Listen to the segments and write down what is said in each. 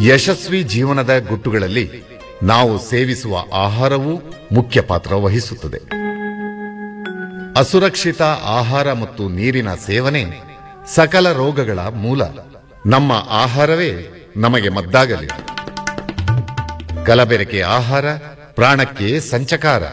ಯಶಸ್ವಿ ಜೀವನದ ಗುಟ್ಟುಗಳಲ್ಲಿ ನಾವು ಸೇವಿಸುವ ಆಹಾರವೂ ಮುಖ್ಯ ಪಾತ್ರ ವಹಿಸುತ್ತದೆ ಅಸುರಕ್ಷಿತ ಆಹಾರ ಮತ್ತು ನೀರಿನ ಸೇವನೆ ಸಕಲ ರೋಗಗಳ ಮೂಲ ನಮ್ಮ ಆಹಾರವೇ ನಮಗೆ ಮದ್ದಾಗಲಿ ಕಲಬೆರಕೆ ಆಹಾರ ಪ್ರಾಣಕ್ಕೆ ಸಂಚಕಾರ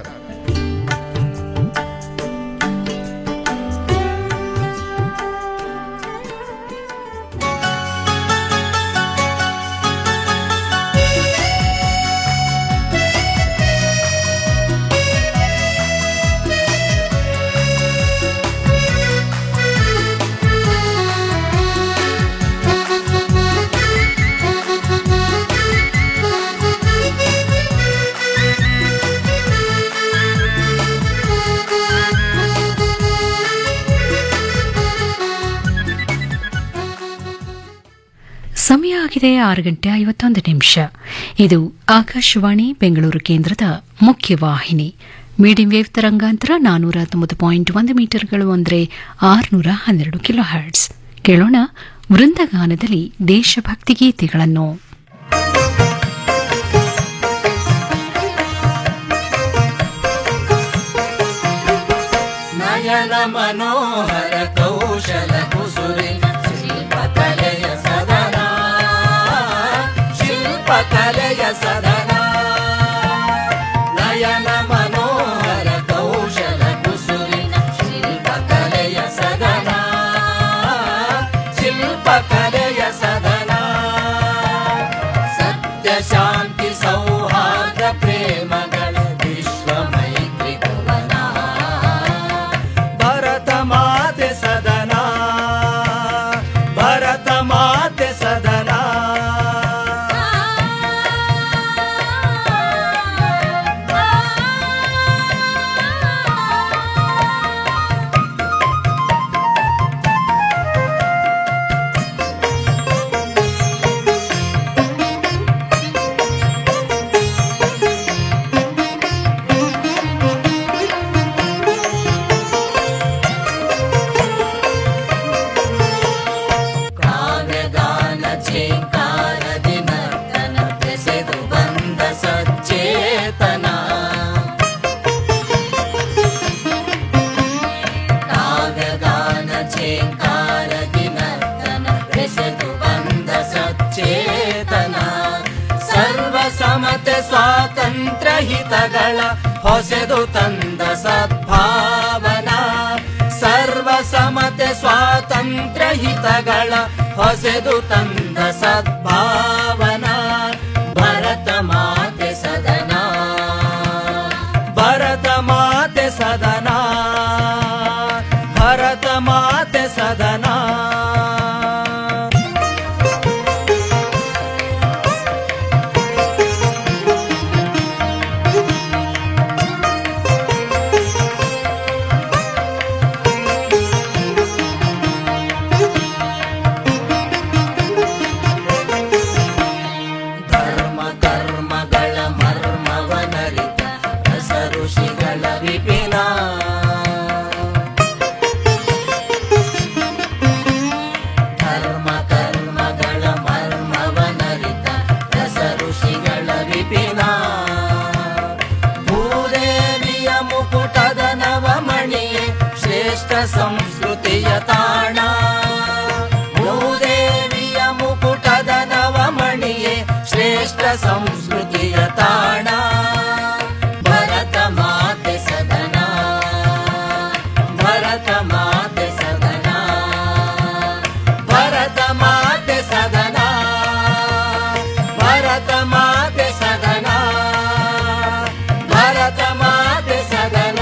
ಸಮಯ ಆಗಿದೆ ಆರು ಗಂಟೆ ಐವತ್ತೊಂದು ನಿಮಿಷ ಇದು ಆಕಾಶವಾಣಿ ಬೆಂಗಳೂರು ಕೇಂದ್ರದ ಮುಖ್ಯ ವಾಹಿನಿ ಮೀಡಿಯಂ ವೇವ್ ತರಂಗಾಂತರ ನಾನೂರ ಹತ್ತೊಂಬತ್ತು ಪಾಯಿಂಟ್ ಒಂದು ಮೀಟರ್ಗಳು ಅಂದರೆ ಆರುನೂರ ಹನ್ನೆರಡು ಕಿಲೋ ಹರ್ಟ್ಸ್ ಕೇಳೋಣ ವೃಂದಗಾನದಲ್ಲಿ ದೇಶಭಕ್ತಿ ಗೀತೆಗಳನ್ನು ನಯನ ಮನೋಹರ ಕೌಶಲ ಕುಸುರಿ ಶಿಲ್ಪಕಲೆಯ ಸದನ ಶಿಲ್ಪಕಲೆಯ ಸದನ ನಯನ ಮನೋಹರ ಕೌಶಲ ಕುಸುರಿ ಶಿಲ್ಪಕಲೆಯ ಸದನ ಶಿಲ್ಪಕಲೆಯ ಸದನ ಸತ್ಯ ಶಾಂತಿ ಸೌಹಾರ್ದ ಪ್ರೇಮಗಳ ವಿಶ್ವ ಮೈತ್ರಿ ಭುವನ ಭರತ ಮಾತೆ ಸದನ ಭರತ ಮಾತೆ ಸದನ ಕಾವ್ಯಗಾನ ಚೇಂಕಾರದಿ ನರ್ತನ ಬೆಸೆದು ಬಂದ ಸಚೇತನ ಕಾವ್ಯಗಾನ ಚೇಂಕಾರದಿ ನರ್ತನ ಬೆಸೆದು ಬಂದ ಸಚೇತನ ಸರ್ವ ಸಮತೆ ಸ್ವಾತಂತ್ರ್ಯ ಹಿತಗಳ ಹೊಸೆದು ತಂದ ಸದ್ಭಾವನಾ ಸರ್ವ ಸಮತೆ ಸ್ವಾತಂತ್ರ್ಯ ಹಿತಗಳ ಹೊಸೆದು ತಂದ ಸದ್ಭಾವನಾ ಭರತ ಮಾತೆ ಸದನ ಭರತ ಮಾತೆ ಸದನ ಭರತ ಮಾತೆ ಸದನ ಧರ್ಮ ಕರ್ಮಗಳ ಮರ್ಮವನರಿತ ರಸ ಋಷಿಗಳ ವಿಪಿನ ಧರ್ಮ ಕರ್ಮಗಳ ಮರ್ಮವನರಿತ ರಸ ಋಷಿಗಳ ವಿಪಿನ ಭೂದೇವಿಯ ಮುಕುಟದ ನವಮಣಿಯೇ ಶ್ರೇಷ್ಠ ಸಂಸ್ಕೃತಿಯ ತಾಣ ಭೂದೇವಿಯ ಮುಕುಟದ ನವಮಣಿಯೇ ಶ್ರೇಷ್ಠ ಸಂಸ್ಕೃತಿಯ ತಾಣ ಭರತ ಮಾತೆ ಸದನ ಭರತ ಮಾತೆ ಸದನ ಭರತ ಮಾತೆ ಸದನ ಭರತ ಮಾತೆ ಸದನ ಭರತ ಮಾತೆ ಸದನ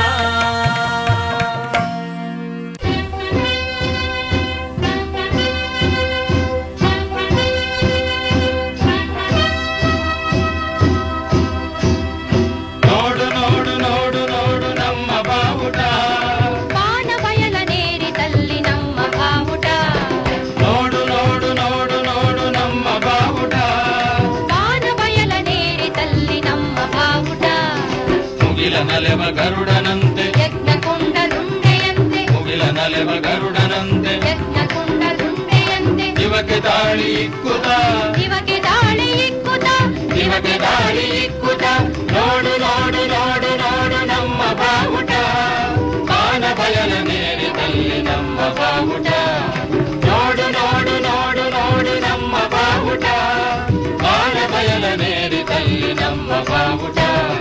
ನೋಡು ನೋಡು ನೋಡು ನೋಡು ನಮ್ಮ ಬಾವುಟ ಬಾನ ಬಯಲ ನೇರಿದಲ್ಲಿ ನಮ್ಮ ಬಾವುಟ ನೋಡು ನೋಡು ನೋಡು ನೋಡು ನಮ್ಮ ಬಾವುಟ ಬಾನ ಬಯಲ ನೇರಿದಲ್ಲಿ ನಮ್ಮ ಬಾವುಟ ಮುಗಿಲ ನಲೆವ ಗರುಡನಂತೆ ಯಜ್ಞ ಕುಂಡಲುಂಡೆಯಂತೆ ಮುಗಿಲ ನಲೆವ ಗರುಡನಂತೆ ಯಜ್ಞ ಕುಂಡಲುಂಡೆಯಂತೆ ಇವಕ್ಕೆ ತಾಳಿ ಇಕ್ಕುತ ಇವಗೆ ದಾಳಿ ಇಕ್ಕುತ ಶಿವಕ್ಕೆ ದಾಳಿ ಇಕ್ಕುತ ನೋಡು ನೋಡು ನೋಡು ನೋಡು ನಮ್ಮ ಬಾವುಟ ಬಾನ ಬಯಲ ನೇರಿದಲ್ಲಿ ನಮ್ಮ ಬಾವುಟ ನೋಡು ನೋಡು ನೋಡು ನೋಡು ನಮ್ಮ ಬಾವುಟ ಬಾನ ಬಯಲ ನೇರಿದಲ್ಲಿ ನಮ್ಮ ಬಾವುಟ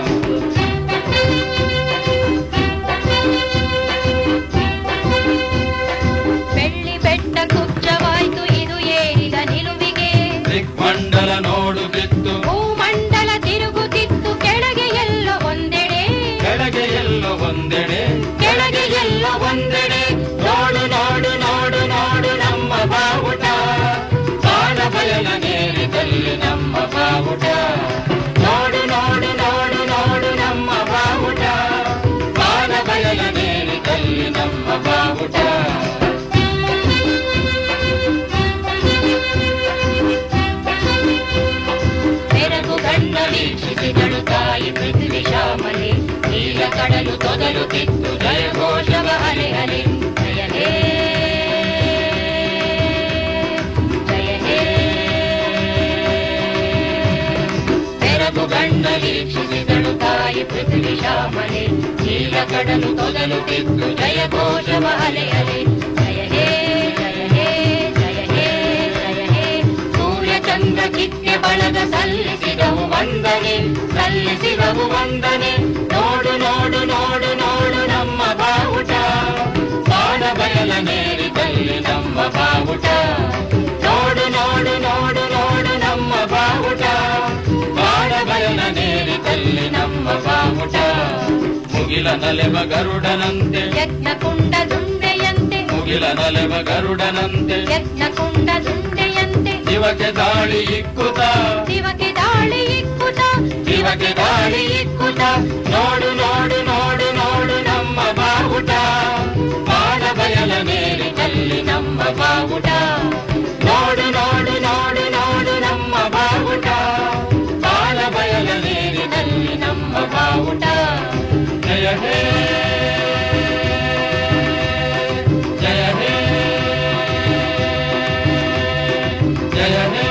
ಬೆಳ್ಳಿ ಬೆಟ್ಟ ಕುಬ್ಜವಾಯ್ತು ಇದು ಏರಿದ ನಿಲುವಿಗೆ ದಿಗ್ಮಂಡಲ ನೋಡು ಬಿತ್ತು ಭೂಮಂಡಲ ತಿರುಗುತ್ತಿತ್ತು ಕೆಳಗೆ ಎಲ್ಲ ಒಂದೆಡೆ ಕೆಳಗೆ ಎಲ್ಲೋ ಒಂದೆಡೆ ಕೆಳಗೆ ಎಲ್ಲೋ ಒಂದೆಡೆ ನೋಡು ನೋಡು ನೋಡು ನೋಡು ನಮ್ಮ ಬಾವುಟ ಬಾಣ ಬಯಲ ನೇರಿದಲ್ಲಿ ನಮ್ಮ ಬಾವುಟ ನೋಡು ನೋಡು ನೋಡು ನೋಡು ನಮ್ಮ ಬಾವುಟ ಬಾಣ ಬಯಲ ನೇರಿದಲ್ಲಿ ನಮ್ಮ ಬಾವುಟ ಬೆರಗು ಗಂಡ ವೀಕ್ಷಿಸಿದಳು ತಾಯಿ ಪೃಥ್ವಿ ಶ್ಯಾಮಲೆ ನೀಲ ಕಡಲು ತೊದಲುತ್ತಿತ್ತು ಜಯ ಘೋಷವ ಅಲೆ ಅಲೆ ಜಯ ಹೇ ಜಯ ಹೇ ಬೆರಗು ಗಂಡ ವೀಕ್ಷಿಸಿದಳು ತಾಯಿ ಪೃಥ್ವಿ ಶ್ಯಾಮಲೆ ನೀಲ ಕಡಲು ತೊದಲುತ್ತಿತ್ತು ಜಯ ಘೋಷವ ಅಲೆ ಅಲೆ ಜಯ ಹೇ ಜಯ ಹೇ ಜಯ ಹೇ ಜಯ ಹೇ ಸೂರ್ಯ ಚಂದ್ರ ಚಿತ್ತೆ ಬಳಗ ಸಲ್ಲಿಸಿದವು ವಂದನೆ ಸಲ್ಲಿಸಿದವು ವಂದನೆ ನೋಡು ನೋಡು ನೋಡು ನೋಡು ನಮ್ಮ ಬಾವುಟ ಬಾಣ ಬಯಲ ನೇರಿದಲ್ಲಿ ನಮ್ಮ ಬಾವುಟ ನೋಡು ನೋಡು ನೋಡು ನೋಡು ನಮ್ಮ ಬಾವುಟ ಬಾಣ ಬಯಲ ನೇರಿದಲ್ಲಿ ನಮ್ಮ ಬಾವುಟ ಮುಗಿಲ ನಲೆವ ಗರುಡನಂತೆ ಯಜ್ಞ ಕುಂಡ ದುಂಡೆಯಂತೆ ಮುಗಿಲ ನಲೆವ ಗರುಡನಂತೆ ಯಜ್ಞ ಕುಂಡ ದುಂಡೆಯಂತೆ ಶಿವಕ್ಕೆ ದಾಳಿ ಇಕ್ಕುತ ಶಿವಕ್ಕೆ ದಾಳಿ ಇಕ್ಕುತ ಶಿವಕ್ಕೆ ದಾಳಿ ಇಕ್ಕುತ ನೋಡು ನೋಡು ನೋಡು ನೋಡು ನಮ್ಮ ಬಾವುಟ ಬಾಣ ಬಯಲ ನೇರಿದಲ್ಲಿ ನಮ್ಮ ಬಾವುಟ ನೋಡು ನೋಡು ನೋಡು ನೋಡು ನಮ್ಮ ಬಾವುಟ ಬಾಣ ಬಯಲ ನೇರಿದಲ್ಲಿ ನಮ್ಮ ಬಾವುಟ ಜಯ ಹೇ ಜಯ ಹೇ ಜಯ ಹೇ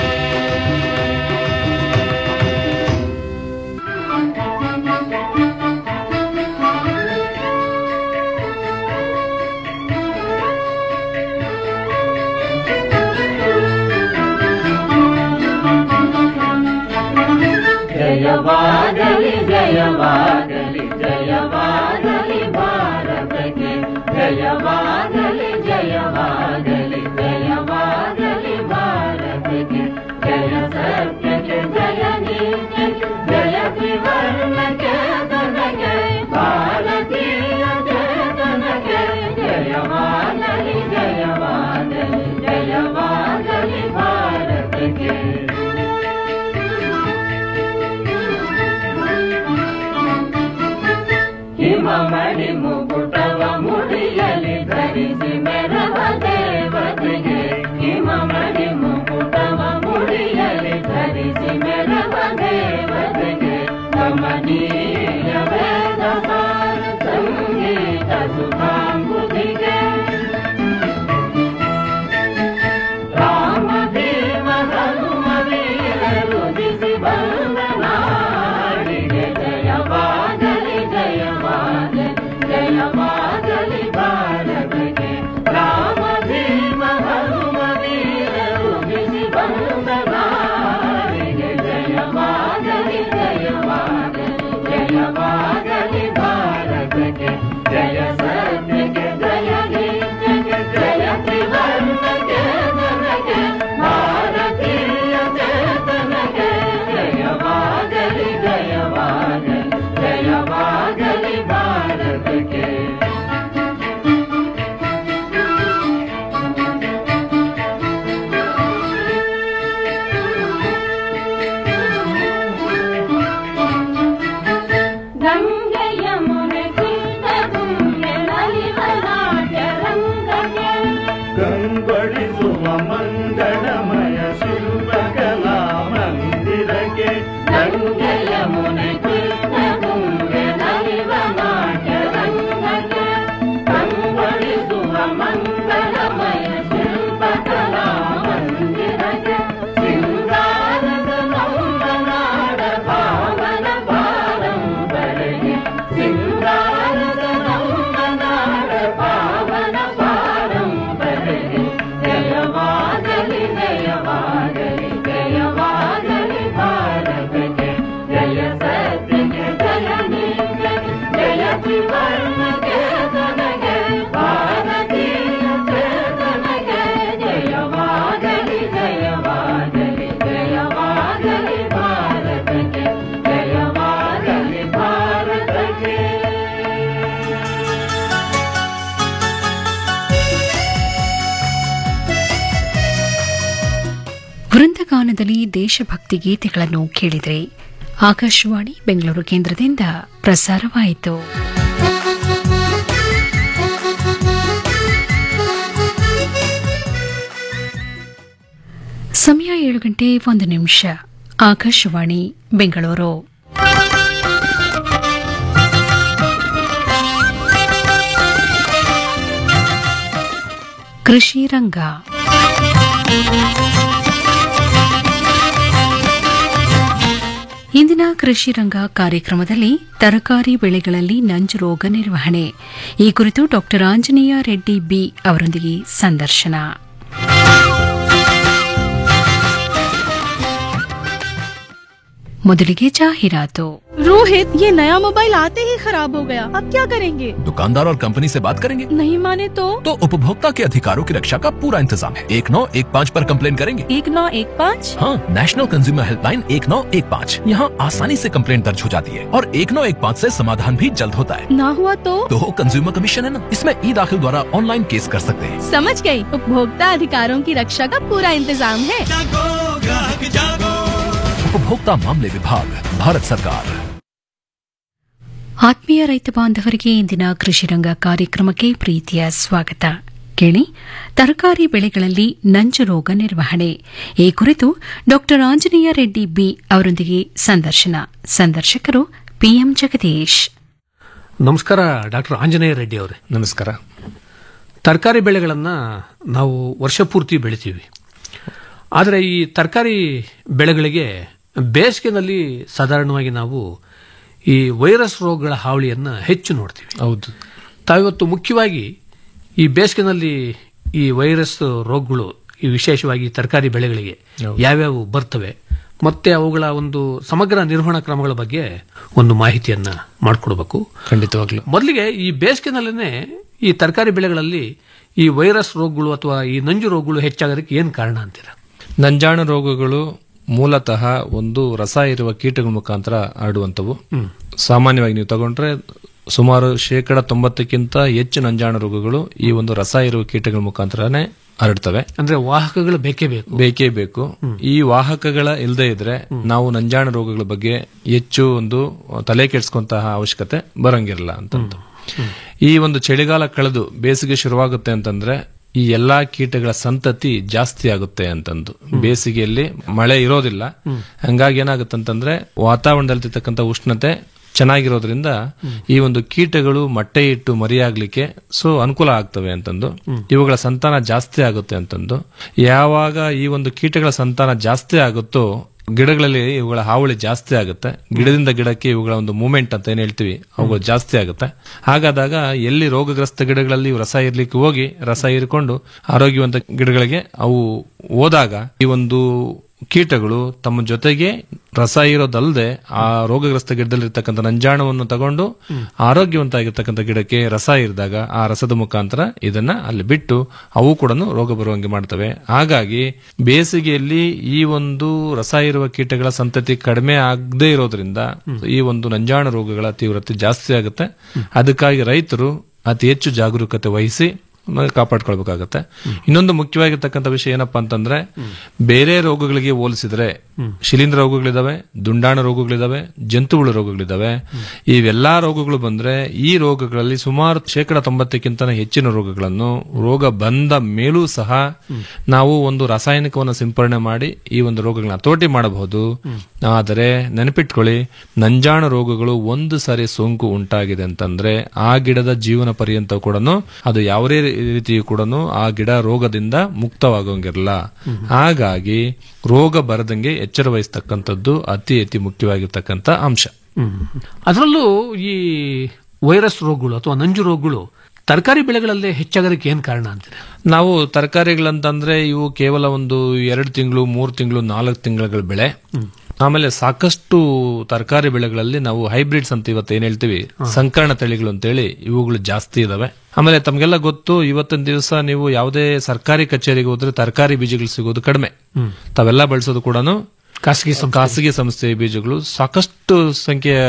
ಜಯವಾಗಲಿ ಜಯವಾಗಲಿ ಜಯವಾಗಲಿ ಭಾರತಕ್ಕೆ ಜಯವಾಗಲಿ ಜಯವಾಗಲಿ ಜಯವಾಗಲಿ ಭಾರತಕ್ಕೆ ಜಯ ಸತ್ಯಕ್ಕೆ ಜಯ ನೀತಿಗೆ ಜಯ ತ್ರಿವರ್ಣಕ್ಕೆ ತನಗೆ ಭಾರತೀಯ ಚೇತನಕ್ಕೆ ಜಯವಾಗಲಿ ಜಯವಾಗಲಿ ಜಯವಾಗಲಿ ಭಾರತಕ್ಕೆ ಹಿಮಮಣಿ ಮುಕುಟವ ಮುಡಿಯಲಿ ಧರಿಸಿ ಮೆರವ ದೇವತೆಗೆ ಹಿಮಮಣಿ ಮುಕುಟವ ಮುಡಿಯಲಿ ಧರಿಸಿ ಮೆರವ ದೇವತೆಗೆ ಕಮನೀಯ ವೇದ ಸಾರ ಸಂಗೀತ ಸುಧಾಂಬುದಿಗೆ ರಾಮ ಭೀಮ ಹನುಮ ವೀರರು ದಿಸಿ ಬಂದ ನಾಡಿಗೆ ಜಯವಾಗಲಿ ಜಯವಾಗಲಿ ಜಯವಾಗಲಿ ಭಾರತಕ್ಕೆ ರಾಮ ಭೀಮ ಹನುಮ ವೀರರು ದಿಸಿ ಬಂದ ನಾಡಿಗೆ ಜಯವಾಗಲಿ ಜಯವಾಗಲಿ ಜಯವಾಗಲಿ ಭಾರತಕ್ಕೆ ಜಯ ಸತ್ಯಕ್ಕೆ ಜಯ ಗೀತೆಗೆ ಜಯ ತ್ರಿವರ್ಣಕ್ಕೆ ನನಗೆ ಭಾರತೀಯ ಚೇತನಕ್ಕೆ ಜಯವಾಗಲಿ ಜಯವಾಗಲಿ ಜಯವಾಗಲಿ ಭಾರತಕ್ಕೆ ಗಂಗೆಯ ಮುನೆ ಕುಂದ ಗುಂಗೆ ನಲಿವ ನಾಟ್ಯ ರಂಗಕ್ಕೆ ಕಂಗೊಳಿಸುವ ಮಂಗಳಮಯ ಶಿಲ್ಪಕಲಾ ಮಂದಿರಕ್ಕೆ ಗಂಗೆಯ ಮುನೆ ಕುಂದ ಗುಂಗೆ ನಲಿವ ನಾಟ್ಯ ರಂಗಕ್ಕೆ ಕಂಗೊಳಿಸುವ ಮಂಗಳಮಯ ಶಿಲ್ಪಕಲಾ ಮಂದಿರಕ್ಕೆ ಸಿಂಗಾರದ ವೃಂದಗಾನದಲ್ಲಿ ದೇಶಭಕ್ತಿ ಗೀತೆಗಳನ್ನು ಕೇಳಿದರೆ ಆಕಾಶವಾಣಿ ಬೆಂಗಳೂರು ಕೇಂದ್ರದಿಂದ ಪ್ರಸಾರವಾಯಿತು ಸಮಯ ಏಳು ಗಂಟೆ ಒಂದು ನಿಮಿಷ ಆಕಾಶವಾಣಿ ಬೆಂಗಳೂರು ಕೃಷಿ ರಂಗ ಇಂದಿನ ಕೃಷಿ ರಂಗ ಕಾರ್ಯಕ್ರಮದಲ್ಲಿ ತರಕಾರಿ ಬೆಳೆಗಳಲ್ಲಿ ನಂಜು ರೋಗ ನಿರ್ವಹಣೆ ಈ ಕುರಿತು ಡಾಕ್ಟರ್ ಆಂಜನೇಯ ರೆಡ್ಡಿ ಬಿ ಅವರೊಂದಿಗೆ ಸಂದರ್ಶನ ಮೊದಲಿಗೆ ಜಾಹೀರಾತು रोहित ये नया मोबाइल आते ही खराब हो गया अब क्या करेंगे दुकानदार और कंपनी से बात करेंगे नहीं माने तो तो उपभोक्ता के अधिकारों की रक्षा का पूरा इंतजाम है एक नौ एक पाँच पर कंप्लेन करेंगे एक नौ एक पाँच हाँ नेशनल कंज्यूमर हेल्पलाइन एक नौ एक पाँच यहाँ आसानी से कंप्लेन दर्ज हो जाती है और एक नौ एक पाँच ऐसी समाधान भी जल्द होता है ना हुआ तो तो कंज्यूमर कमीशन है ना इसमें ई दाखिल द्वारा ऑनलाइन केस कर सकते हैं समझ गई उपभोक्ता अधिकारों की रक्षा का पूरा इंतजाम है उपभोक्ता मामले विभाग भारत सरकार ಆತ್ಮೀಯ ರೈತ ಬಾಂಧವರಿಗೆ ಇಂದಿನ ಕೃಷಿ ರಂಗ ಕಾರ್ಯಕ್ರಮಕ್ಕೆ ಪ್ರೀತಿಯ ಸ್ವಾಗತ ಕೇಳಿ ತರಕಾರಿ ಬೆಳೆಗಳಲ್ಲಿ ನಂಜು ರೋಗ ನಿರ್ವಹಣೆ ಈ ಕುರಿತು ಡಾಕ್ಟರ್ ಆಂಜನೇಯ ರೆಡ್ಡಿ ಬಿ ಅವರೊಂದಿಗೆ ಸಂದರ್ಶನ ಸಂದರ್ಶಕರು ಪಿಎಂ ಜಗದೀಶ್ ನಮಸ್ಕಾರ ಡಾಕ್ಟರ್ ಆಂಜನೇಯ ರೆಡ್ಡಿ ಅವರೇ ನಮಸ್ಕಾರ ತರಕಾರಿ ಬೆಳೆಗಳನ್ನು ನಾವು ವರ್ಷ ಪೂರ್ತಿ ಬೆಳಿತೀವಿ ಆದರೆ ಈ ತರಕಾರಿ ಬೆಳೆಗಳಿಗೆ ಬೇಸಿಗೆನಲ್ಲಿ ಸಾಧಾರಣವಾಗಿ ನಾವು ಈ ವೈರಸ್ ರೋಗಗಳ ಹಾವಳಿಯನ್ನು ಹೆಚ್ಚು ನೋಡ್ತೀವಿ ಹೌದು ತಾವಿವತ್ತು ಮುಖ್ಯವಾಗಿ ಈ ಬೇಸಿಗೆನಲ್ಲಿ ಈ ವೈರಸ್ ರೋಗಗಳು ಈ ವಿಶೇಷವಾಗಿ ತರಕಾರಿ ಬೆಳೆಗಳಿಗೆ ಯಾವ್ಯಾವು ಬರ್ತವೆ ಮತ್ತೆ ಅವುಗಳ ಒಂದು ಸಮಗ್ರ ನಿರ್ವಹಣಾ ಕ್ರಮಗಳ ಬಗ್ಗೆ ಒಂದು ಮಾಹಿತಿಯನ್ನ ಮಾಡಿಕೊಡ್ಬೇಕು ಖಂಡಿತವಾಗ್ಲು ಮೊದಲಿಗೆ ಈ ಬೇಸಿಗೆನಲ್ಲೇ ಈ ತರಕಾರಿ ಬೆಳೆಗಳಲ್ಲಿ ಈ ವೈರಸ್ ರೋಗಗಳು ಅಥವಾ ಈ ನಂಜು ರೋಗಗಳು ಹೆಚ್ಚಾಗೋದಕ್ಕೆ ಏನು ಕಾರಣ ಅಂತೀರಾ ನಂಜಾಣು ರೋಗಗಳು ಮೂಲತಃ ಒಂದು ರಸ ಇರುವ ಕೀಟಗಳ ಮುಖಾಂತರ ಹರಡುವಂತವು ಸಾಮಾನ್ಯವಾಗಿ ನೀವು ತಗೊಂಡ್ರೆ ಸುಮಾರು ಶೇಕಡ ತೊಂಬತ್ತಕ್ಕಿಂತ ಹೆಚ್ಚು ನಂಜಾಣು ರೋಗಗಳು ಈ ಒಂದು ರಸ ಇರುವ ಕೀಟಗಳ ಮುಖಾಂತರನೇ ಹರಡ್ತವೆ ಅಂದ್ರೆ ವಾಹಕಗಳು ಬೇಕೇ ಬೇಕು ಬೇಕೇ ಬೇಕು ಈ ವಾಹಕಗಳ ಇಲ್ಲದೆ ಇದ್ರೆ ನಾವು ನಂಜಾಣು ರೋಗಗಳ ಬಗ್ಗೆ ಹೆಚ್ಚು ಒಂದು ತಲೆ ಕೆಡಿಸ್ಕೊಂತಹ ಅವಶ್ಯಕತೆ ಬರಂಗಿರಲ್ಲ ಅಂತಂದು ಈ ಒಂದು ಚಳಿಗಾಲ ಕಳೆದು ಬೇಸಿಗೆ ಶುರುವಾಗುತ್ತೆ ಅಂತಂದ್ರೆ ಈ ಎಲ್ಲಾ ಕೀಟಗಳ ಸಂತತಿ ಜಾಸ್ತಿ ಆಗುತ್ತೆ ಅಂತಂದು ಬೇಸಿಗೆಯಲ್ಲಿ ಮಳೆ ಇರೋದಿಲ್ಲ ಹಂಗಾಗಿ ಏನಾಗುತ್ತೆ ಅಂತಂದ್ರೆ ವಾತಾವರಣದಲ್ಲಿರ್ತಕ್ಕಂಥ ಉಷ್ಣತೆ ಚೆನ್ನಾಗಿರೋದ್ರಿಂದ ಈ ಒಂದು ಕೀಟಗಳು ಮೊಟ್ಟೆ ಇಟ್ಟು ಮರಿಯಾಗ್ಲಿಕ್ಕೆ ಸೊ ಅನುಕೂಲ ಆಗ್ತವೆ ಅಂತಂದು ಇವುಗಳ ಸಂತಾನ ಜಾಸ್ತಿ ಆಗುತ್ತೆ ಅಂತಂದು ಯಾವಾಗ ಈ ಒಂದು ಕೀಟಗಳ ಸಂತಾನ ಜಾಸ್ತಿ ಆಗುತ್ತೋ ಗಿಡಗಳಲ್ಲಿ ಇವುಗಳ ಹಾವಳಿ ಜಾಸ್ತಿ ಆಗುತ್ತೆ ಗಿಡದಿಂದ ಗಿಡಕ್ಕೆ ಇವುಗಳ ಒಂದು ಮೂಮೆಂಟ್ ಅಂತ ಏನ್ ಹೇಳ್ತೀವಿ ಅವುಗಳು ಜಾಸ್ತಿ ಆಗುತ್ತೆ ಹಾಗಾದಾಗ ಎಲ್ಲಿ ರೋಗಗ್ರಸ್ತ ಗಿಡಗಳಲ್ಲಿ ಇವು ರಸ ಇರ್ಲಿಕ್ಕೆ ಹೋಗಿ ರಸ ಹೀರಿಕೊಂಡು ಆರೋಗ್ಯವಂತ ಗಿಡಗಳಿಗೆ ಅವು ಹೋದಾಗ ಈ ಒಂದು ಕೀಟಗಳು ತಮ್ಮ ಜೊತೆಗೆ ರಸ ಇರೋದಲ್ಲದೆ ಆ ರೋಗಗ್ರಸ್ತ ಗಿಡದಲ್ಲಿರ್ತಕ್ಕಂಥ ನಂಜಾಣವನ್ನು ತಗೊಂಡು ಆರೋಗ್ಯವಂತ ಆಗಿರ್ತಕ್ಕಂಥ ಗಿಡಕ್ಕೆ ರಸ ಇರಿದಾಗ ಆ ರಸದ ಮುಖಾಂತರ ಇದನ್ನ ಅಲ್ಲಿ ಬಿಟ್ಟು ಅವು ಕೂಡ ರೋಗ ಬರುವಂಗೆ ಮಾಡ್ತವೆ ಹಾಗಾಗಿ ಬೇಸಿಗೆಯಲ್ಲಿ ಈ ಒಂದು ರಸ ಇರುವ ಕೀಟಗಳ ಸಂತತಿ ಕಡಿಮೆ ಆಗದೇ ಇರೋದ್ರಿಂದ ಈ ಒಂದು ನಂಜಾಣು ರೋಗಗಳ ತೀವ್ರತೆ ಜಾಸ್ತಿ ಆಗುತ್ತೆ ಅದಕ್ಕಾಗಿ ರೈತರು ಅತಿ ಹೆಚ್ಚು ಜಾಗರೂಕತೆ ವಹಿಸಿ ಕಾಪಾಡ್ಕೊಳ್ಬೇಕಾಗತ್ತೆ ಇನ್ನೊಂದು ಮುಖ್ಯವಾಗಿರ್ತಕ್ಕಂಥ ವಿಷಯ ಏನಪ್ಪಾ ಅಂತಂದ್ರೆ ಬೇರೆ ರೋಗಗಳಿಗೆ ಹೋಲಿಸಿದ್ರೆ ಶಿಲೀಂಧ್ರ ರೋಗಗಳಿದಾವೆ ದುಂಡಾಣು ರೋಗಗಳಿದಾವೆ ಜಂತುಹುಳು ರೋಗಗಳಿದಾವೆ ಇವೆಲ್ಲಾ ರೋಗಗಳು ಬಂದ್ರೆ ಈ ರೋಗಗಳಲ್ಲಿ ಸುಮಾರು ಶೇಕಡ ತೊಂಬತ್ತಕ್ಕಿಂತ ಹೆಚ್ಚಿನ ರೋಗಗಳನ್ನು ರೋಗ ಬಂದ ಮೇಲೂ ಸಹ ನಾವು ಒಂದು ರಾಸಾಯನಿಕವನ್ನು ಸಿಂಪರಣೆ ಮಾಡಿ ಈ ಒಂದು ರೋಗಗಳನ್ನ ಹತೋಟಿ ಮಾಡಬಹುದು ಆದರೆ ನೆನಪಿಟ್ಕೊಳ್ಳಿ ನಂಜಾಣು ರೋಗಗಳು ಒಂದು ಸಾರಿ ಸೋಂಕು ಉಂಟಾಗಿದೆ ಅಂತಂದ್ರೆ ಆ ಗಿಡದ ಜೀವನ ಪರ್ಯಂತ ಕೂಡ ಅದು ಯಾವುದೇ ರೀತಿಯೂ ಕೂಡ ಆ ಗಿಡ ರೋಗದಿಂದ ಮುಕ್ತವಾಗೋಂಗಿರಲ್ಲ ಹಾಗಾಗಿ ರೋಗ ಬರದಂಗೆ ಎಚ್ಚರ ವಹಿಸ್ತಕ್ಕಂಥದ್ದು ಅತಿ ಅತಿ ಮುಖ್ಯವಾಗಿರ್ತಕ್ಕಂಥ ಅಂಶ ಅದರಲ್ಲೂ ಈ ವೈರಸ್ ರೋಗಗಳು ಅಥವಾ ನಂಜು ರೋಗಗಳು ತರಕಾರಿ ಬೆಳೆಗಳಲ್ಲೇ ಹೆಚ್ಚಾಗೋದಕ್ಕೆ ಏನು ಕಾರಣ ಅಂತೀರಾ ನಾವು ತರಕಾರಿಗಳಂತಂದ್ರೆ ಇವು ಕೇವಲ ಒಂದು ಎರಡು ತಿಂಗಳು ಮೂರು ತಿಂಗಳು ನಾಲ್ಕು ತಿಂಗಳ ಬೆಳೆ ಆಮೇಲೆ ಸಾಕಷ್ಟು ತರಕಾರಿ ಬೆಳೆಗಳಲ್ಲಿ ನಾವು ಹೈಬ್ರಿಡ್ಸ್ ಅಂತ ಇವತ್ತು ಏನ್ ಹೇಳ್ತೀವಿ ಸಂಕರಣ ತಳಿಗಳು ಅಂತೇಳಿ ಇವುಗಳು ಜಾಸ್ತಿ ಇದಾವೆ ಆಮೇಲೆ ತಮ್ಗೆಲ್ಲ ಗೊತ್ತು ಇವತ್ತಿನ ದಿವಸ ನೀವು ಯಾವುದೇ ಸರ್ಕಾರಿ ಕಚೇರಿಗೆ ಹೋದ್ರೆ ತರಕಾರಿ ಬೀಜಗಳು ಸಿಗೋದು ಕಡಿಮೆ ತಾವೆಲ್ಲ ಬಳಸೋದು ಕೂಡ ಖಾಸಗಿ ಖಾಸಗಿ ಸಂಸ್ಥೆಯ ಬೀಜಗಳು ಸಾಕಷ್ಟು ಸಂಖ್ಯೆಯ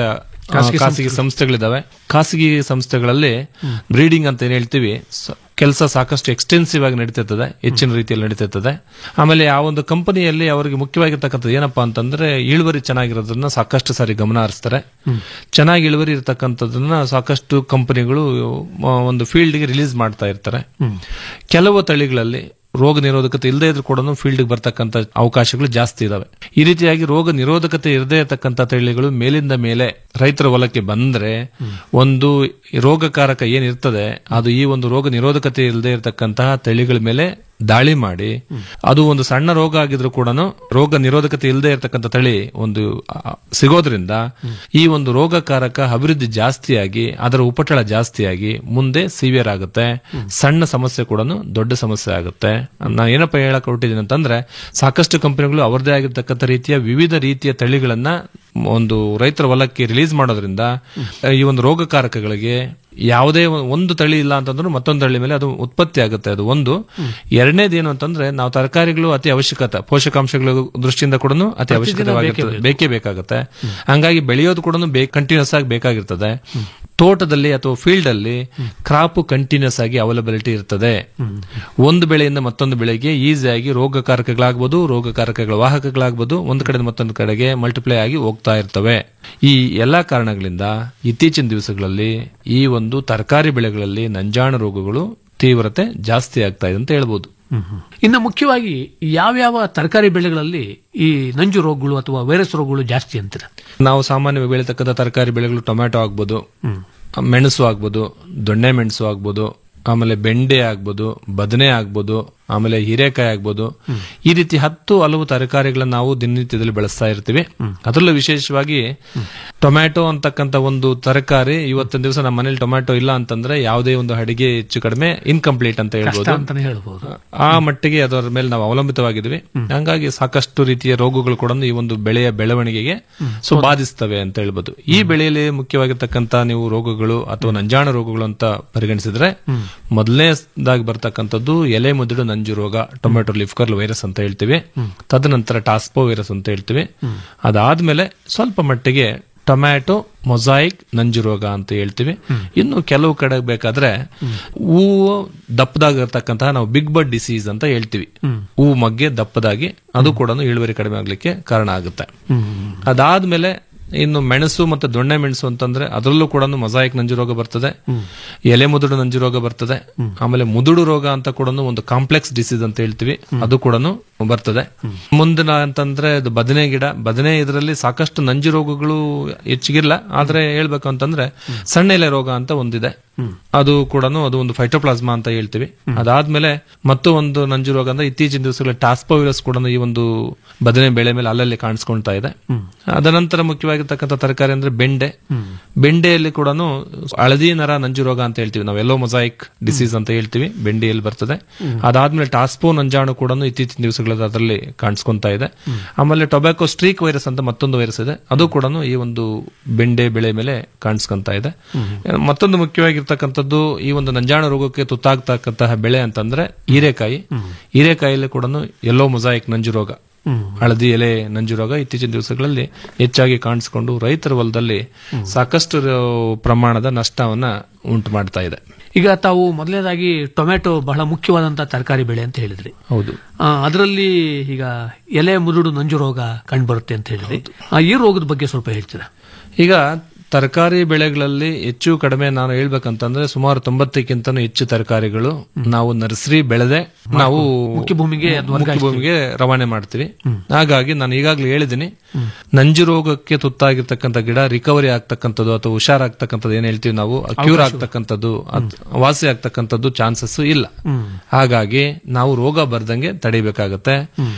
ಖಾಸಗಿ ಖಾಸಗಿ ಸಂಸ್ಥೆಗಳಿದಾವೆ ಖಾಸಗಿ ಸಂಸ್ಥೆಗಳಲ್ಲಿ ಬ್ರೀಡಿಂಗ್ ಅಂತ ಏನ್ ಹೇಳ್ತೀವಿ ಕೆಲಸ ಸಾಕಷ್ಟು ಎಕ್ಸ್ಟೆನ್ಸಿವ್ ಆಗಿ ನಡೀತಿರ್ತದೆ ಹೆಚ್ಚಿನ ರೀತಿಯಲ್ಲಿ ನಡೀತಿರ್ತದೆ ಆಮೇಲೆ ಆ ಒಂದು ಕಂಪನಿಯಲ್ಲಿ ಅವರಿಗೆ ಮುಖ್ಯವಾಗಿರ್ತಕ್ಕಂಥದ್ದು ಏನಪ್ಪಾ ಅಂತಂದ್ರೆ ಇಳುವರಿ ಚೆನ್ನಾಗಿರೋದನ್ನ ಸಾಕಷ್ಟು ಸಾರಿ ಗಮನ ಹರಿಸ್ತಾರೆ ಚೆನ್ನಾಗಿ ಇಳುವರಿ ಇರತಕ್ಕಂಥದ್ದನ್ನ ಸಾಕಷ್ಟು ಕಂಪನಿಗಳು ಒಂದು ಫೀಲ್ಡ್ಗೆ ರಿಲೀಸ್ ಮಾಡ್ತಾ ಇರ್ತಾರೆ ಕೆಲವು ತಳಿಗಳಲ್ಲಿ ರೋಗ ನಿರೋಧಕತೆ ಇಲ್ಲದೆ ಇದ್ರೂ ಕೂಡ ಫೀಲ್ಡ್ ಬರ್ತಕ್ಕಂಥ ಅವಕಾಶಗಳು ಜಾಸ್ತಿ ಇದಾವೆ ಈ ರೀತಿಯಾಗಿ ರೋಗ ನಿರೋಧಕತೆ ಇರದೇ ಇರತಕ್ಕಂಥ ತಳಿಗಳು ಮೇಲಿಂದ ಮೇಲೆ ರೈತರ ಹೊಲಕ್ಕೆ ಬಂದ್ರೆ ಒಂದು ರೋಗಕಾರಕ ಏನಿರ್ತದೆ ಅದು ಈ ಒಂದು ರೋಗ ನಿರೋಧಕತೆ ಇಲ್ಲದೆ ಇರತಕ್ಕಂತಹ ತಳಿಗಳ ಮೇಲೆ ದಾಳಿ ಮಾಡಿ ಅದು ಒಂದು ಸಣ್ಣ ರೋಗ ಆಗಿದ್ರು ಕೂಡ ರೋಗ ನಿರೋಧಕತೆ ಇಲ್ಲದೆ ಇರತಕ್ಕಂಥ ತಳಿ ಒಂದು ಆ, ಸಿಗೋದ್ರಿಂದ ಈ ಒಂದು ರೋಗಕಾರಕ ಅಭಿವೃದ್ಧಿ ಜಾಸ್ತಿಯಾಗಿ ಅದರ ಉಪಟಳ ಜಾಸ್ತಿಯಾಗಿ ಮುಂದೆ ಸಿವಿಯರ್ ಆಗುತ್ತೆ ಸಣ್ಣ ಸಮಸ್ಯೆ ಕೂಡ ದೊಡ್ಡ ಸಮಸ್ಯೆ ಆಗುತ್ತೆ ನಾನು ಏನಪ್ಪ ಹೇಳಕ್ ಹೊರಟಿದ್ದೀನಿ ಅಂತಂದ್ರೆ ಸಾಕಷ್ಟು ಕಂಪನಿಗಳು ಅವರದೇ ಆಗಿರ್ತಕ್ಕಂಥ ರೀತಿಯ ವಿವಿಧ ರೀತಿಯ ತಳಿಗಳನ್ನ ಒಂದು ರೈತರ ಹೊಲಕ್ಕೆ ರಿಲೀಸ್ ಮಾಡೋದ್ರಿಂದ ಈ ಒಂದು ರೋಗಕಾರಕಗಳಿಗೆ ಯಾವುದೇ ಒಂದು ತಳಿ ಇಲ್ಲ ಅಂತಂದ್ರೂ ಮತ್ತೊಂದು ತಳಿ ಮೇಲೆ ಅದು ಉತ್ಪತ್ತಿ ಆಗುತ್ತೆ ಅದು ಒಂದು ಎರಡನೇದು ಏನು ಅಂತಂದ್ರೆ ನಾವು ತರಕಾರಿಗಳು ಅತಿ ಅವಶ್ಯಕತೆ ಪೋಷಕಾಂಶಗಳ ದೃಷ್ಟಿಯಿಂದ ಕೂಡ ಅತಿ ಅವಶ್ಯಕವಾಗಿರ್ತದೆ ಬೇಕೇ ಬೇಕಾಗುತ್ತೆ ಹಂಗಾಗಿ ಬೆಳೆಯೋದು ಕೂಡ ಕಂಟಿನ್ಯೂಸ್ ಆಗಿ ಬೇಕಾಗಿರ್ತದೆ ತೋಟದಲ್ಲಿ ಅಥವಾ ಫೀಲ್ಡ್ ಅಲ್ಲಿ ಕ್ರಾಪ್ ಕಂಟಿನ್ಯೂಸ್ ಆಗಿ ಅವೈಲಬಿಲಿಟಿ ಇರ್ತದೆ ಒಂದು ಬೆಳೆಯಿಂದ ಮತ್ತೊಂದು ಬೆಳೆಗೆ ಈಸಿಯಾಗಿ ರೋಗಕಾರಕಗಳಾಗ್ಬೋದು ರೋಗಕಾರಕಗಳ ವಾಹಕಗಳಾಗ್ಬೋದು ಒಂದು ಕಡೆ ಮತ್ತೊಂದು ಕಡೆಗೆ ಮಲ್ಟಿಪ್ಲೈ ಆಗಿ ಹೋಗ್ತಾ ಇರ್ತವೆ ಈ ಎಲ್ಲಾ ಕಾರಣಗಳಿಂದ ಇತ್ತೀಚಿನ ದಿವಸಗಳಲ್ಲಿ ಈ ಒಂದು ತರಕಾರಿ ಬೆಳೆಗಳಲ್ಲಿ ನಂಜಾಣ ರೋಗಗಳು ತೀವ್ರತೆ ಜಾಸ್ತಿ ಆಗ್ತಾ ಇದೆ ಅಂತ ಹೇಳ್ಬೋದು ಇನ್ನು ಮುಖ್ಯವಾಗಿ ಯಾವ್ಯಾವ ತರಕಾರಿ ಬೆಳೆಗಳಲ್ಲಿ ಈ ನಂಜು ರೋಗಗಳು ಅಥವಾ ವೈರಸ್ ರೋಗಗಳು ಜಾಸ್ತಿ ಅಂತೀರ ನಾವು ಸಾಮಾನ್ಯವಾಗಿ ಬೆಳೀತಕ್ಕಂಥ ತರಕಾರಿ ಬೆಳೆಗಳು ಟೊಮ್ಯಾಟೊ ಆಗ್ಬೋದು ಮೆಣಸು ಆಗ್ಬೋದು ದೊಣ್ಣೆ ಮೆಣಸು ಆಗ್ಬೋದು ಆಮೇಲೆ ಬೆಂಡೆ ಆಗ್ಬೋದು ಬದನೆ ಆಗ್ಬೋದು ಆಮೇಲೆ ಹೀರೆಕಾಯಿ ಆಗ್ಬೋದು ಈ ರೀತಿ ಹತ್ತು ಹಲವು ತರಕಾರಿಗಳನ್ನ ನಾವು ದಿನನಿತ್ಯದಲ್ಲಿ ಬೆಳೆಸ್ತಾ ಇರ್ತೀವಿ ಅದರಲ್ಲೂ ವಿಶೇಷವಾಗಿ ಟೊಮ್ಯಾಟೊ ಅಂತಕ್ಕಂಥ ಒಂದು ತರಕಾರಿ ಇವತ್ತಿನ ದಿವಸ ನಮ್ಮ ಮನೇಲಿ ಟೊಮ್ಯಾಟೊ ಇಲ್ಲ ಅಂತಂದ್ರೆ ಯಾವುದೇ ಒಂದು ಅಡಿಗೆ ಹೆಚ್ಚು ಕಡಿಮೆ ಇನ್ಕಂಪ್ಲೀಟ್ ಅಂತ ಕಷ್ಟ ಹೇಳ್ಬೋದು ಅಂತಾನೆ ಹೇಳ್ಬೋದು ಆ ಮಟ್ಟಿಗೆ ಅದರ ಮೇಲೆ ನಾವು ಅವಲಂಬಿತವಾಗಿದ್ವಿ ಹಂಗಾಗಿ ಸಾಕಷ್ಟು ರೀತಿಯ ರೋಗಗಳು ಕೂಡ ಈ ಒಂದು ಬೆಳೆಯ ಬೆಳವಣಿಗೆಗೆ ಸೊ ಬಾಧಿಸ್ತವೆ ಅಂತ ಹೇಳ್ಬೋದು ಈ ಬೆಳೆಯಲ್ಲಿ ಮುಖ್ಯವಾಗಿರ್ತಕ್ಕಂತ ನೀವು ರೋಗಗಳು ಅಥವಾ ನಂಜಾಣ ರೋಗಗಳು ಅಂತ ಪರಿಗಣಿಸಿದ್ರೆ ಮೊದಲನೇದಾಗಿ ಬರ್ತಕ್ಕಂಥದ್ದು ಎಲೆ ಮುದುಡು ನಂಜು ರೋಗ ಟೊಮೆಟೊ ಲೀಫ್ ಕರ್ಲ್ ವೈರಸ್ ಅಂತ ಹೇಳ್ತೀವಿ ತದನಂತರ ಟಾಸ್ಪೋ ವೈರಸ್ ಅಂತ ಹೇಳ್ತೀವಿ ಅದಾದ್ಮೇಲೆ ಸ್ವಲ್ಪ ಮಟ್ಟಿಗೆ ಟೊಮ್ಯಾಟೊ ಮೊಸಾಯಿಕ್ ನಂಜು ರೋಗ ಅಂತ ಹೇಳ್ತೀವಿ ಇನ್ನು ಕೆಲವು ಕಡೆ ಬೇಕಾದ್ರೆ ಹೂವು ದಪ್ಪದಾಗಿರ್ತಕ್ಕಂತಹ ನಾವು ಬಿಗ್ ಬಡ್ ಡಿಸೀಸ್ ಅಂತ ಹೇಳ್ತೀವಿ ಹೂವು ಮಗ್ಗೆ ದಪ್ಪದಾಗಿ ಅದು ಕೂಡ ಇಳುವರಿ ಕಡಿಮೆ ಆಗ್ಲಿಕ್ಕೆ ಕಾರಣ ಆಗುತ್ತೆ ಅದಾದ್ಮೇಲೆ ಇನ್ನು ಮೆಣಸು ಮತ್ತೆ ದೊಣ್ಣೆ ಮೆಣಸು ಅಂತಂದ್ರೆ ಅದರಲ್ಲೂ ಕೂಡ ಮೊಸಾಯಿಕ್ ನಂಜು ರೋಗ ಬರ್ತದೆ ಎಲೆ ಮುದುಡು ನಂಜು ರೋಗ ಬರ್ತದೆ ಆಮೇಲೆ ಮುದುಡು ರೋಗ ಅಂತ ಕೂಡ ಒಂದು ಕಾಂಪ್ಲೆಕ್ಸ್ ಡಿಸೀಸ್ ಅಂತ ಹೇಳ್ತೀವಿ ಅದು ಕೂಡ ಬರ್ತದೆ ಮುಂದಿನ ಅಂತಂದ್ರೆ ಇದು ಬದನೆ ಗಿಡ ಬದನೆ ಇದರಲ್ಲಿ ಸಾಕಷ್ಟು ನಂಜು ರೋಗಗಳು ಹೆಚ್ಚಿಗಿಲ್ಲ ಆದ್ರೆ ಹೇಳ್ಬೇಕು ಅಂತಂದ್ರೆ ಸಣ್ಣ ಎಲೆ ರೋಗ ಅಂತ ಒಂದಿದೆ ಅದು ಕೂಡ ಅದು ಒಂದು ಫೈಟೋಪ್ಲಾಸ್ಮಾ ಅಂತ ಹೇಳ್ತೀವಿ ಅದಾದ್ಮೇಲೆ ಮತ್ತು ಒಂದು ನಂಜು ರೋಗ ಅಂದ್ರೆ ಇತ್ತೀಚಿನ ದಿವಸಗಳಲ್ಲಿ ಟಾಸ್ಪೋವಿರಸ್ ಕೂಡ ಈ ಒಂದು ಬದನೆ ಬೆಳೆ ಮೇಲೆ ಅಲ್ಲಲ್ಲಿ ಕಾಣಿಸ್ಕೊಳ್ತಾ ಇದೆ ಅದನಂತರ ಮುಖ್ಯವಾಗಿರ್ತಕ್ಕಂಥ ತರಕಾರಿ ಅಂದ್ರೆ ಬೆಂಡೆ ಬೆಂಡೆಯಲ್ಲಿ ಕೂಡ ಹಳದಿ ನರ ನಂಜು ರೋಗ ಅಂತ ಹೇಳ್ತೀವಿ ನಾವು ಎಲ್ಲೋ ಮೊಸಾಯಿಕ್ ಡಿಸೀಸ್ ಅಂತ ಹೇಳ್ತೀವಿ ಬೆಂಡೆಯಲ್ಲಿ ಬರ್ತದೆ ಅದಾದ್ಮೇಲೆ ಟಾಸ್ಪೋ ನಂಜಾಣು ಕೂಡ ಇತ್ತೀಚಿನ ದಿವಸಗಳಲ್ಲಿ ಅದರಲ್ಲಿ ಕಾಣಿಸ್ಕೊಂತಾ ಇದೆ ಆಮೇಲೆ ಟೊಬ್ಯಾಕೋ ಸ್ಟ್ರೀಕ್ ವೈರಸ್ ಅಂತ ಮತ್ತೊಂದು ವೈರಸ್ ಇದೆ ಅದು ಕೂಡ ಈ ಒಂದು ಬೆಂಡೆ ಬೆಳೆ ಮೇಲೆ ಕಾಣಿಸ್ಕೊಂತಾ ಇದೆ ಮತ್ತೊಂದು ಮುಖ್ಯವಾಗಿರ್ತಕ್ಕಂಥದ್ದು ಈ ಒಂದು ನಂಜಾಣ ರೋಗಕ್ಕೆ ತುತ್ತಾಗ್ತಕ್ಕಂತಹ ಬೆಳೆ ಅಂತಂದ್ರೆ ಹೀರೆಕಾಯಿ ಹೀರೆಕಾಯಿಯಲ್ಲಿ ಕೂಡ ಎಲ್ಲೋ ಮೊಸಾಯಿಕ್ ನಂಜು ರೋಗ ಹಳದಿ ಎಲೆ ನಂಜು ರೋಗ ಇತ್ತೀಚಿನ ದಿವಸಗಳಲ್ಲಿ ಹೆಚ್ಚಾಗಿ ಕಾಣಿಸಿಕೊಂಡು ರೈತರ ಹೊಲದಲ್ಲಿ ಸಾಕಷ್ಟು ಪ್ರಮಾಣದ ನಷ್ಟವನ್ನ ಉಂಟು ಮಾಡ್ತಾ ಇದೆ ಈಗ ತಾವು ಮೊದಲನೇದಾಗಿ ಟೊಮೆಟೊ ಬಹಳ ಮುಖ್ಯವಾದಂತಹ ತರಕಾರಿ ಬೆಳೆ ಅಂತ ಹೇಳಿದ್ರಿ ಹೌದು ಅದರಲ್ಲಿ ಈಗ ಎಲೆ ಮುದುಡು ನಂಜು ರೋಗ ಕಂಡುಬರುತ್ತೆ ಅಂತ ಹೇಳಿದ್ರಿ ಆ, ಈ ರೋಗದ ಬಗ್ಗೆ ಸ್ವಲ್ಪ ಹೇಳ್ತೀರಾ ಈಗ ತರಕಾರಿ ಬೆಳೆಗಳಲ್ಲಿ ಹೆಚ್ಚು ಕಡಿಮೆ ನಾನು ಹೇಳ್ಬೇಕಂತಂದ್ರೆ ಸುಮಾರು ತೊಂಬತ್ತಕ್ಕಿಂತನೂ ಹೆಚ್ಚು ತರಕಾರಿಗಳು ನಾವು ನರ್ಸರಿ ಬೆಳೆದೆ ನಾವು ಮುಖ್ಯ ಭೂಮಿಗೆ ಅದು ಮುಖ್ಯ ಭೂಮಿಗೆ ರವಾನೆ ಮಾಡ್ತೀವಿ ಹಾಗಾಗಿ ನಾನು ಈಗಾಗಲೇ ಹೇಳಿದ್ದೀನಿ ನಂಜು ರೋಗಕ್ಕೆ ತುತ್ತಾಗಿರ್ತಕ್ಕಂಥ ಗಿಡ ರಿಕವರಿ ಆಗ್ತಕ್ಕಂಥದ್ದು ಅಥವಾ ಹುಷಾರಾಗ್ತಕ್ಕಂಥದ್ದು ಏನ್ ಹೇಳ್ತೀವಿ ನಾವು ಕ್ಯೂರ್ ಆಗ್ತಕ್ಕಂಥದ್ದು ಅದ್- ವಾಸಿ ಆಗ್ತಕ್ಕಂಥದ್ದು ಚಾನ್ಸಸ್ ಇಲ್ಲ ಹಾಗಾಗಿ ನಾವು ರೋಗ ಬರ್ದಂಗೆ ತಡಿಬೇಕಾಗತ್ತೆ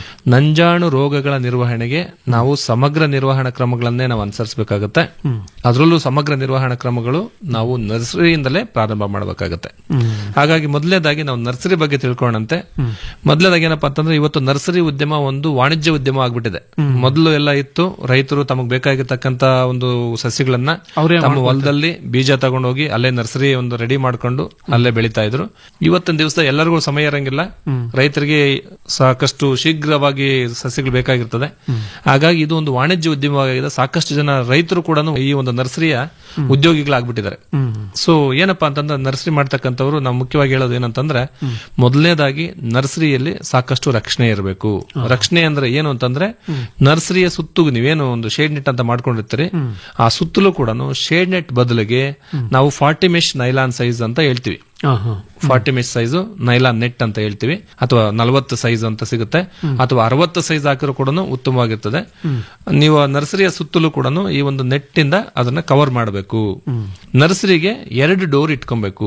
ನಂಜಾಣು ರೋಗಗಳ ನಿರ್ವಹಣೆಗೆ ನಾವು ಸಮಗ್ರ ನಿರ್ವಹಣಾ ಕ್ರಮಗಳನ್ನೇ ನಾವು ಅನುಸರಿಸಬೇಕಾಗತ್ತೆ ಅದರಲ್ಲೂ ಸಮಗ್ರ ನಿರ್ವಹಣಾ ಕ್ರಮಗಳು ನಾವು ನರ್ಸರಿಯಿಂದಲೇ ಪ್ರಾರಂಭ ಮಾಡಬೇಕಾಗತ್ತೆ ಹಾಗಾಗಿ ಮೊದಲನೇದಾಗಿ ನಾವು ನರ್ಸರಿ ಬಗ್ಗೆ ತಿಳ್ಕೊಳ್ಳೋಣಂತೆ ಮೊದಲನೇದಾಗಿ ಏನಪ್ಪಾ ಅಂತಂದ್ರೆ ಇವತ್ತು ನರ್ಸರಿ ಉದ್ಯಮ ಒಂದು ವಾಣಿಜ್ಯ ಉದ್ಯಮ ಆಗ್ಬಿಟ್ಟಿದೆ ಮೊದಲು ಎಲ್ಲ ಇತ್ತು ರೈತರು ತಮಗೆ ಬೇಕಾಗಿರ್ತಕ್ಕಂತ ಒಂದು ಸಸ್ಯಗಳನ್ನ ಅವ್ರೇ ತಮ್ಮ ಹೊಲದಲ್ಲಿ ಬೀಜ ತಗೊಂಡೋಗಿ ಅಲ್ಲೇ ನರ್ಸರಿ ಒಂದು ರೆಡಿ ಮಾಡ್ಕೊಂಡು ಅಲ್ಲೇ ಬೆಳೀತಾ ಇದ್ರು ಇವತ್ತಿನ ದಿವಸ ಎಲ್ಲರಿಗೂ ಸಮಯ ಇರಂಗಿಲ್ಲ ರೈತರಿಗೆ ಸಾಕಷ್ಟು ಶೀಘ್ರವಾಗಿ ಸಸ್ಯಗಳು ಬೇಕಾಗಿರ್ತದೆ ಹಾಗಾಗಿ ಇದು ಒಂದು ವಾಣಿಜ್ಯ ಉದ್ಯಮವಾಗಿದೆ ಸಾಕಷ್ಟು ಜನ ರೈತರು ಕೂಡ ಈ ಒಂದು ನರ್ಸರಿ ನರ್ಸರಿಯ ಉದ್ಯೋಗಿಗಳಾಗ್ಬಿಟ್ಟಿದ್ದಾರೆ ಸೊ ಏನಪ್ಪಾ ಅಂತಂದ್ರೆ ನರ್ಸರಿ ಮಾಡ್ತಕ್ಕಂಥವ್ರು ನಾವು ಮುಖ್ಯವಾಗಿ ಹೇಳೋದು ಏನಂತಂದ್ರೆ ಮೊದಲನೇದಾಗಿ ನರ್ಸರಿಯಲ್ಲಿ ಸಾಕಷ್ಟು ರಕ್ಷಣೆ ಇರಬೇಕು ರಕ್ಷಣೆ ಅಂದ್ರೆ ಏನು ಅಂತಂದ್ರೆ ನರ್ಸರಿಯ ಸುತ್ತು ನೀವೇನು ಒಂದು ಶೇಡ್ ನೆಟ್ ಅಂತ ಮಾಡ್ಕೊಂಡಿರ್ತೀರಿ ಆ ಸುತ್ತಲೂ ಕೂಡ ಶೇಡ್ ನೆಟ್ ಬದಲಿಗೆ ನಾವು ಫಾರ್ಟಿ ಮೆಶ್ ನೈಲಾನ್ ಸೈಜ್ ಅಂತ ಹೇಳ್ತೀವಿ forty mesh size nylon net ಅಂತ ಹೇಳ್ತೀವಿ ಅಥವಾ ನಲವತ್ತು ಸೈಜ್ ಅಂತ ಸಿಗುತ್ತೆ ಅಥವಾ ಅರವತ್ತು ಸೈಜ್ ಹಾಕಿರೋ ಕೂಡ ಉತ್ತಮವಾಗಿರ್ತದೆ ನೀವು ಆ ನರ್ಸರಿಯ ಸುತ್ತಲೂ ಕೂಡ ಈ ಒಂದು ನೆಟ್ ಇಂದ ಅದನ್ನ ಕವರ್ ಮಾಡಬೇಕು ನರ್ಸರಿಗೆ ಎರಡು ಡೋರ್ ಇಟ್ಕೊಬೇಕು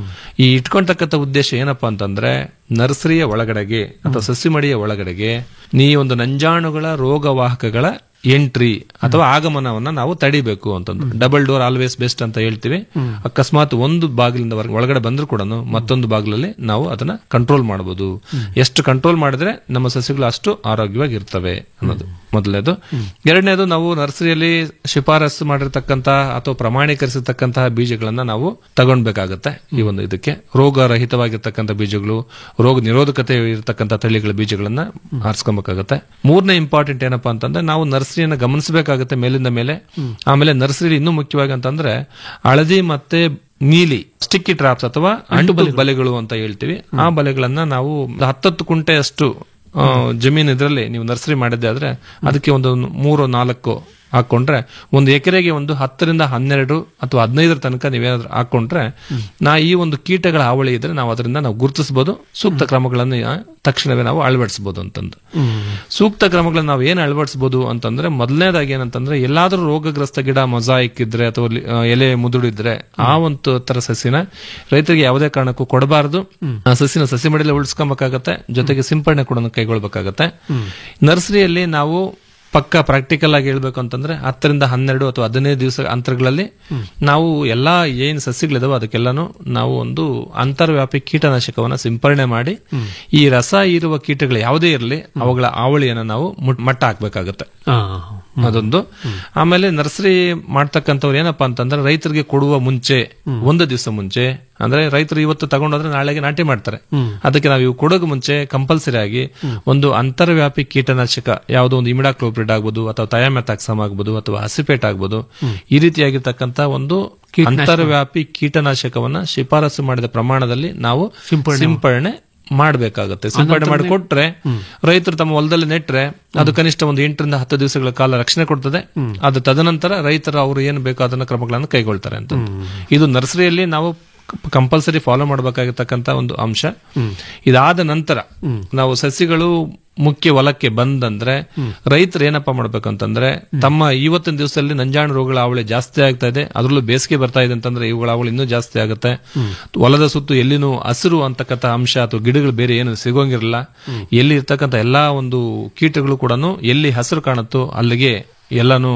ಈ ಇಟ್ಕೊಂತಕ್ಕಂಥ ಉದ್ದೇಶ ಏನಪ್ಪಾ ಅಂತಂದ್ರೆ ನರ್ಸರಿಯ ಒಳಗಡೆಗೆ ಅಥವಾ ಸಸಿಮಡಿಯ ಒಳಗಡೆಗೆ ನೀ ಒಂದು ನಂಜಾಣುಗಳ ರೋಗವಾಹಕಗಳ ಎಂಟ್ರಿ ಅಥವಾ ಆಗಮನವನ್ನ ನಾವು ತಡಿಬೇಕು ಅಂತಂದು ಡಬಲ್ ಡೋರ್ ಆಲ್ವೇಸ್ ಬೆಸ್ಟ್ ಅಂತ ಹೇಳ್ತೀವಿ ಅಕಸ್ಮಾತ್ ಒಂದು ಬಾಗಿಲಿಂದ ಹೊರಗೆ- ಒಳಗಡೆ ಬಂದ್ರು ಕೂಡ ಮತ್ತೊಂದು ಬಾಗಿಲಲ್ಲಿ ನಾವು ಅದನ್ನ ಕಂಟ್ರೋಲ್ ಮಾಡಬಹುದು ಎಷ್ಟು ಕಂಟ್ರೋಲ್ ಮಾಡಿದ್ರೆ ನಮ್ಮ ಸಸ್ಯಗಳು ಅಷ್ಟು ಆರೋಗ್ಯವಾಗಿ ಇರ್ತವೆ ಅನ್ನೋದು ಮೊದಲನೇದು ಎರಡನೇದು ನಾವು ನರ್ಸರಿಯಲ್ಲಿ ಶಿಫಾರಸು ಮಾಡಿರ್ತಕ್ಕಂತ ಅಥವಾ ಪ್ರಮಾಣೀಕರಿಸಿರ್ತಕ್ಕಂತಹ ಬೀಜಗಳನ್ನ ನಾವು ತಗೊಳ್ಬೇಕಾಗತ್ತೆ ಈ ಒಂದು ಇದಕ್ಕೆ ರೋಗ ರಹಿತವಾಗಿರ್ತಕ್ಕಂಥ ಬೀಜಗಳು ರೋಗ ನಿರೋಧಕತೆ ಇರತಕ್ಕಂಥ ತಳಿಗಳ ಬೀಜಗಳನ್ನ ಆರಿಸ್ಕೊಬೇಕಾಗತ್ತೆ ಮೂರನೇ ಇಂಪಾರ್ಟೆಂಟ್ ಏನಪ್ಪಾ ಅಂತಂದ್ರೆ ನಾವು ನರ್ಸರಿಯನ್ನ ಗಮನಿಸಬೇಕಾಗತ್ತೆ ಮೇಲಿಂದ ಮೇಲೆ ಆಮೇಲೆ ನರ್ಸರಿ ಇನ್ನೂ ಮುಖ್ಯವಾಗಿ ಅಂತಂದ್ರೆ ಹಳದಿ ಮತ್ತೆ ನೀಲಿ ಸ್ಟಿಕ್ಕಿ ಟ್ರಾಪ್ಸ್ ಅಥವಾ ಅಂಟು ಬಲೆಗಳು ಅಂತ ಹೇಳ್ತೀವಿ ಆ ಬಲೆಗಳನ್ನ ನಾವು ಹತ್ತತ್ತು ಕುಂಟೆ ಅಷ್ಟು ಆ, ಜಮೀನು ಇದರಲ್ಲಿ ನೀವು ನರ್ಸರಿ ಮಾಡಿದ್ದೆ ಆದ್ರೆ ಅದಕ್ಕೆ ಒಂದು ಮೂರು ನಾಲ್ಕು ಹಾಕೊಂಡ್ರೆ ಒಂದು ಎಕರೆಗೆ ಒಂದು ಹತ್ತರಿಂದ ಹನ್ನೆರಡು ಅಥವಾ ಹದಿನೈದರ ತನಕ ನೀವೇನಾದ್ರೂ ಹಾಕೊಂಡ್ರೆ ನಾ ಈ ಒಂದು ಕೀಟಗಳ ಹಾವಳಿ ಇದ್ರೆ ನಾವು ಅದರಿಂದ ನಾವು ಗುರುತಿಸಬಹುದು ಸೂಕ್ತ ಕ್ರಮಗಳನ್ನು ಆ, ತಕ್ಷಣವೇ ನಾವು ಅಳವಡಿಸಬಹುದು ಅಂತಂದು ಸೂಕ್ತ ಕ್ರಮಗಳನ್ನ ನಾವು ಏನ್ ಅಳವಡಿಸಬಹುದು ಅಂತಂದ್ರೆ ಮೊದಲನೇದಾಗಿ ಏನಂತಂದ್ರೆ ಎಲ್ಲಾದ್ರೂ ರೋಗಗ್ರಸ್ತ ಗಿಡ ಮೊಸಾಯಿಕ್ ಇದ್ರೆ ಅಥವಾ ಲಿ- ಆ, ಎಲೆ ಮುದುಡಿದ್ರೆ ಆ ಒಂದು ತರ ಸಸಿನ ರೈತರಿಗೆ ಯಾವುದೇ ಕಾರಣಕ್ಕೂ ಕೊಡಬಾರದು ಆ ಸಸಿನ ಸಸಿ ಮಡಿಯಲ್ಲಿ ಉಳಿಸ್ಕೊಬೇಕಾಗತ್ತೆ ಜೊತೆಗೆ ಸಿಂಪಡಣೆ ಕೂಡ ಕೈಗೊಳ್ಬೇಕಾಗತ್ತೆ ನರ್ಸರಿಯಲ್ಲಿ ನಾವು ಪಕ್ಕ ಪ್ರಾಕ್ಟಿಕಲ್ ಆಗಿ ಹೇಳ್ಬೇಕು ಅಂತಂದ್ರೆ ಹತ್ತರಿಂದ ಹನ್ನೆರಡು ಅಥವಾ ಹದಿನೈದು ದಿವಸ ಅಂತರಗಳಲ್ಲಿ ನಾವು ಎಲ್ಲಾ ಏನ್ ಸಸ್ಯಗಳಿದಾವೆ ಅದಕ್ಕೆಲ್ಲಾನು ನಾವು ಒಂದು ಅಂತರ್ವ್ಯಾಪಿ ಕೀಟನಾಶಕವನ್ನ ಸಿಂಪರಣೆ ಮಾಡಿ ಈ ರಸ ಇರುವ ಕೀಟಗಳು ಯಾವುದೇ ಇರಲಿ ಅವುಗಳ ಆವಳಿಯನ್ನ ನಾವು ಮುಟ್- ಮಟ್ಟ ಹಾಕ್ಬೇಕಾಗತ್ತೆ ಅದೊಂದು ಆಮೇಲೆ ನರ್ಸರಿ ಮಾಡ್ತಕ್ಕಂಥವ್ರು ಏನಪ್ಪಾ ಅಂತಂದ್ರೆ ರೈತರಿಗೆ ಕೊಡುವ ಮುಂಚೆ ಒಂದು ದಿವಸ ಮುಂಚೆ ಅಂದ್ರೆ ರೈತರು ಇವತ್ತು ತಗೊಂಡೋದ್ರೆ ನಾಳೆಗೆ ನಾಟಿ ಮಾಡ್ತಾರೆ ಅದಕ್ಕೆ ನಾವು ಇವು ಕೊಡೋಕೆ ಮುಂಚೆ ಕಂಪಲ್ಸರಿ ಆಗಿ ಒಂದು ಅಂತರ್ವ್ಯಾಪಿ ಕೀಟನಾಶಕ ಯಾವುದೋ ಒಂದು ಇಮಿಡಾಕ್ಲೋಪ್ರಿಡ್ ಆಗ್ಬೋದು ಅಥವಾ ಥಯಾಮೆಥಾಕ್ಸಮ್ ಆಗ್ಬೋದು ಅಥವಾ ಹಸಿಪೇಟ್ ಆಗ್ಬೋದು ಈ ರೀತಿಯಾಗಿರ್ತಕ್ಕಂಥ ಒಂದು ಅಂತರ್ವ್ಯಾಪಿ ಕೀಟನಾಶಕವನ್ನ ಶಿಫಾರಸು ಮಾಡಿದ ಪ್ರಮಾಣದಲ್ಲಿ ನಾವು ಸಿಂಪಡಣೆ ಮಾಡಬೇಕಾಗುತ್ತೆ ಸಿಂಪಡಣೆ ಮಾಡಿಕೊಟ್ರೆ ರೈತರು ತಮ್ಮ ಹೊಲದಲ್ಲಿ ನೆಟ್ರೆ ಅದು ಕನಿಷ್ಠ ಒಂದು ಎಂಟರಿಂದ ಹತ್ತು ದಿವಸಗಳ ಕಾಲ ರಕ್ಷಣೆ ಕೊಡ್ತದೆ ಅದು ತದನಂತರ ರೈತರು ಅವರು ಏನು ಬೇಕೋ ಅದನ್ನ ಕ್ರಮಗಳನ್ನು ಕೈಗೊಳ್ತಾರೆ ಅಂತ ಇದು ನರ್ಸರಿಯಲ್ಲಿ ನಾವು ಕಂಪಲ್ಸರಿ ಫಾಲೋ ಮಾಡಬೇಕಾಗಿರ್ತಕ್ಕಂಥ ಒಂದು ಅಂಶ ಇದಾದ ನಂತರ ನಾವು ಸಸಿಗಳು ಮುಖ್ಯ ಹೊಲಕ್ಕೆ ಬಂದಂದ್ರೆ ರೈತರು ಏನಪ್ಪಾ ಮಾಡ್ಬೇಕಂತಂದ್ರೆ ತಮ್ಮ ಇವತ್ತಿನ ದಿವಸದಲ್ಲಿ ನಂಜಾಣು ರೋಗಗಳ ಅವಳಿ ಜಾಸ್ತಿ ಆಗ್ತಾ ಇದೆ ಅದರಲ್ಲೂ ಬೇಸಿಗೆ ಬರ್ತಾ ಇದೆ ಅಂತಂದ್ರೆ ಇವುಗಳ ಅವಳಿ ಇನ್ನೂ ಜಾಸ್ತಿ ಆಗುತ್ತೆ ಹೊಲದ ಸುತ್ತು ಎಲ್ಲಿನೂ ಹಸಿರು ಅಂತಕ್ಕಂಥ ಅಂಶ ಅಥವಾ ಗಿಡಗಳು ಬೇರೆ ಏನು ಸಿಗೋಂಗಿರಲ್ಲ ಎಲ್ಲಿ ಇರ್ತಕ್ಕಂಥ ಎಲ್ಲಾ ಒಂದು ಕೀಟಗಳು ಕೂಡ ಎಲ್ಲಿ ಹಸಿರು ಕಾಣುತ್ತೋ ಅಲ್ಲಿಗೆ ಎಲ್ಲಾನು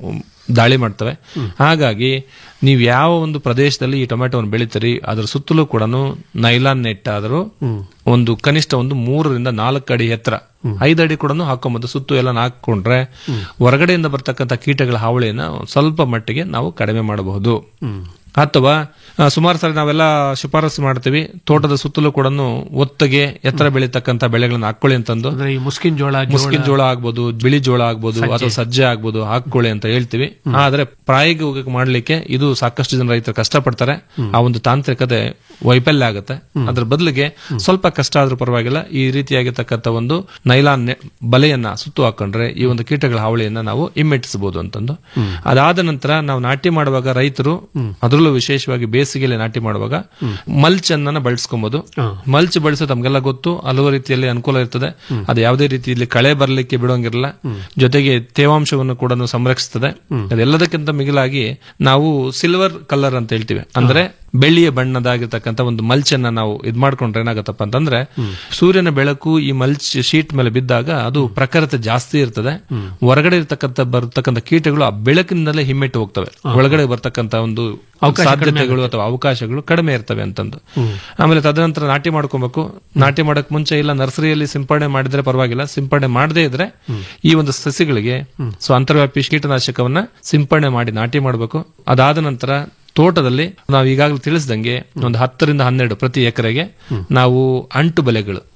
ದಾಳಿ ಮಾಡ್ತವೆ ಹಾಗಾಗಿ ನೀವು ಯಾವ ಒಂದು ಪ್ರದೇಶದಲ್ಲಿ ಈ ಟೊಮೆಟೊವನ್ನು ಬೆಳಿತೀರಿ ಅದರ ಸುತ್ತಲೂ ಕೂಡ ನೈಲಾನ್ ನೆಟ್ ಆದರೂ ಒಂದು ಕನಿಷ್ಠ ಒಂದು ಮೂರರಿಂದ ನಾಲ್ಕು ಅಡಿ ಎತ್ತರ ಐದು ಅಡಿ ಕೂಡ ಹಾಕೊಂಬೋದು ಸುತ್ತು ಎಲ್ಲ ಹಾಕೊಂಡ್ರೆ ಹೊರಗಡೆಯಿಂದ ಬರ್ತಕ್ಕಂಥ ಕೀಟಗಳ ಹಾವಳಿಯನ್ನ ಒಂದ್ ಸ್ವಲ್ಪ ಮಟ್ಟಿಗೆ ನಾವು ಕಡಿಮೆ ಮಾಡಬಹುದು ಅಥವಾ ಆ, ಸುಮಾರು ಸರಿ ನಾವೆಲ್ಲ ಶಿಫಾರಸು ಮಾಡ್ತೀವಿ ತೋಟದ ಸುತ್ತಲೂ ಕೂಡ ಒತ್ತಿಗೆ ಎತ್ತರ ಬೆಳೀತಕ್ಕಂಥ ಬೆಳೆಗಳನ್ನ ಹಾಕೊಳ್ಳಿ ಅಂತಂದು ಅಂದ್ರೆ ಈ ಮುಸ್ಕಿನ್ ಜೋಳ ಜೋಳ- ಮುಸ್ಕಿನ್ ಜೋಳ ಆಗ್ಬೋದು ಬಿಳಿ ಜೋಳ ಆಗ್ಬೋದು ಅಥವಾ ಸಜ್ಜೆ ಆಗ್ಬೋದು ಹಾಕೊಳ್ಳಿ ಅಂತ ಹೇಳ್ತೀವಿ ಆದ್ರೆ ಪ್ರಾಯೋಗಿಕ ಮಾಡ್ಲಿಕ್ಕೆ ಇದು ಸಾಕಷ್ಟು ಜನ ರೈತರು ಕಷ್ಟಪಡ್ತಾರೆ ಆ ಒಂದು ತಾಂತ್ರಿಕತೆ ವೈಫಲ್ಯ ಆಗುತ್ತೆ ಅದ್ರ ಬದಲಿಗೆ ಸ್ವಲ್ಪ ಕಷ್ಟ ಆದ್ರೂ ಪರವಾಗಿಲ್ಲ ಈ ರೀತಿಯಾಗಿರ್ತಕ್ಕಂಥ ಒಂದು ನೈಲಾನ್ ನೆ- ಬಲೆಯನ್ನ ಸುತ್ತು ಹಾಕೊಂಡ್ರೆ ಈ ಒಂದು ಕೀಟಗಳ ಹಾವಳಿಯನ್ನ ನಾವು ಹಿಮ್ಮೆಟ್ಟಿಸಬಹುದು ಅಂತಂದು ಅದಾದ ನಂತರ ನಾವು ನಾಟಿ ಮಾಡುವಾಗ ರೈತರು ಅದರಲ್ಲೂ ವಿಶೇಷವಾಗಿ ಬೇಸಿಗೆಯಲ್ಲಿ ನಾಟಿ ಮಾಡುವಾಗ ಮಲ್ಚ್ ಅನ್ನ ಬಳಸ್ಕೊಬಹುದು ಮಲ್ಚ್ ಬಳಸೋದು ತಮ್ಗೆಲ್ಲ ಗೊತ್ತು ಹಲವು ರೀತಿಯಲ್ಲಿ ಅನುಕೂಲ ಇರ್ತದೆ ಅದು ಯಾವುದೇ ರೀತಿಯಲ್ಲಿ ಕಳೆ ಬರಲಿಕ್ಕೆ ಬಿಡೋಂಗಿರಲ್ಲ ಜೊತೆಗೆ ತೇವಾಂಶವನ್ನು ಕೂಡ ಸಂರಕ್ಷಿಸ್ತದೆ ಅದೆಲ್ಲದಕ್ಕಿಂತ ಮಿಗಿಲಾಗಿ ನಾವು ಸಿಲ್ವರ್ ಕಲರ್ ಅಂತ ಹೇಳ್ತೀವಿ ಅಂದ್ರೆ ಬೆಳ್ಳಿಯ ಬಣ್ಣದಾಗಿರ್ತಕ್ಕಂಥ ಒಂದು ಮಲ್ಚ್ ಅನ್ನ ನಾವು ಇದ್ ಮಾಡ್ಕೊಂಡ್ರೆ ಏನಾಗತ್ತಪ್ಪ ಅಂತಂದ್ರೆ ಸೂರ್ಯನ ಬೆಳಕು ಈ ಮಲ್ಚ್ ಶೀಟ್ ಮೇಲೆ ಬಿದ್ದಾಗ ಅದು ಪ್ರಖರತೆ ಜಾಸ್ತಿ ಇರ್ತದೆ ಹೊರಗಡೆ ಇರ್ತಕ್ಕಂಥ ಬರ್ತಕ್ಕಂಥ ಕೀಟಗಳು ಆ ಬೆಳಕಿನಿಂದಲೇ ಹಿಮ್ಮೆಟ್ಟು ಹೋಗ್ತವೆ ಒಳಗಡೆ ಬರ್ತಕ್ಕಂಥ ಒಂದು ಸಾಧ್ಯತೆಗಳು ಅಥವಾ ಅವಕಾಶಗಳು ಕಡಿಮೆ ಇರ್ತವೆ ಅಂತಂದು ಆಮೇಲೆ ತದನಂತರ ನಾಟಿ ಮಾಡ್ಕೊಬೇಕು ನಾಟಿ ಮಾಡಕ್ ಮುಂಚೆ ಇಲ್ಲ ನರ್ಸರಿಯಲ್ಲಿ ಸಿಂಪಡಣೆ ಮಾಡಿದ್ರೆ ಪರವಾಗಿಲ್ಲ ಸಿಂಪಡಣೆ ಮಾಡದೇ ಇದ್ರೆ ಈ ಒಂದು ಸಸಿಗಳಿಗೆ ಸೊ ಅಂತರ್ವ್ಯಾಪಿ ಕೀಟನಾಶಕವನ್ನ ಸಿಂಪಡಣೆ ಮಾಡಿ ನಾಟಿ ಮಾಡಬೇಕು ಅದಾದ ನಂತರ ತೋಟದಲ್ಲಿ ನಾವು ಈಗಾಗಲೇ ತಿಳಿಸಿದಂಗೆ ಒಂದು ಹತ್ತರಿಂದ ಹನ್ನೆರಡು ಪ್ರತಿ ಎಕರೆಗೆ ನಾವು ಅಂಟು ಬಲೆಗಳು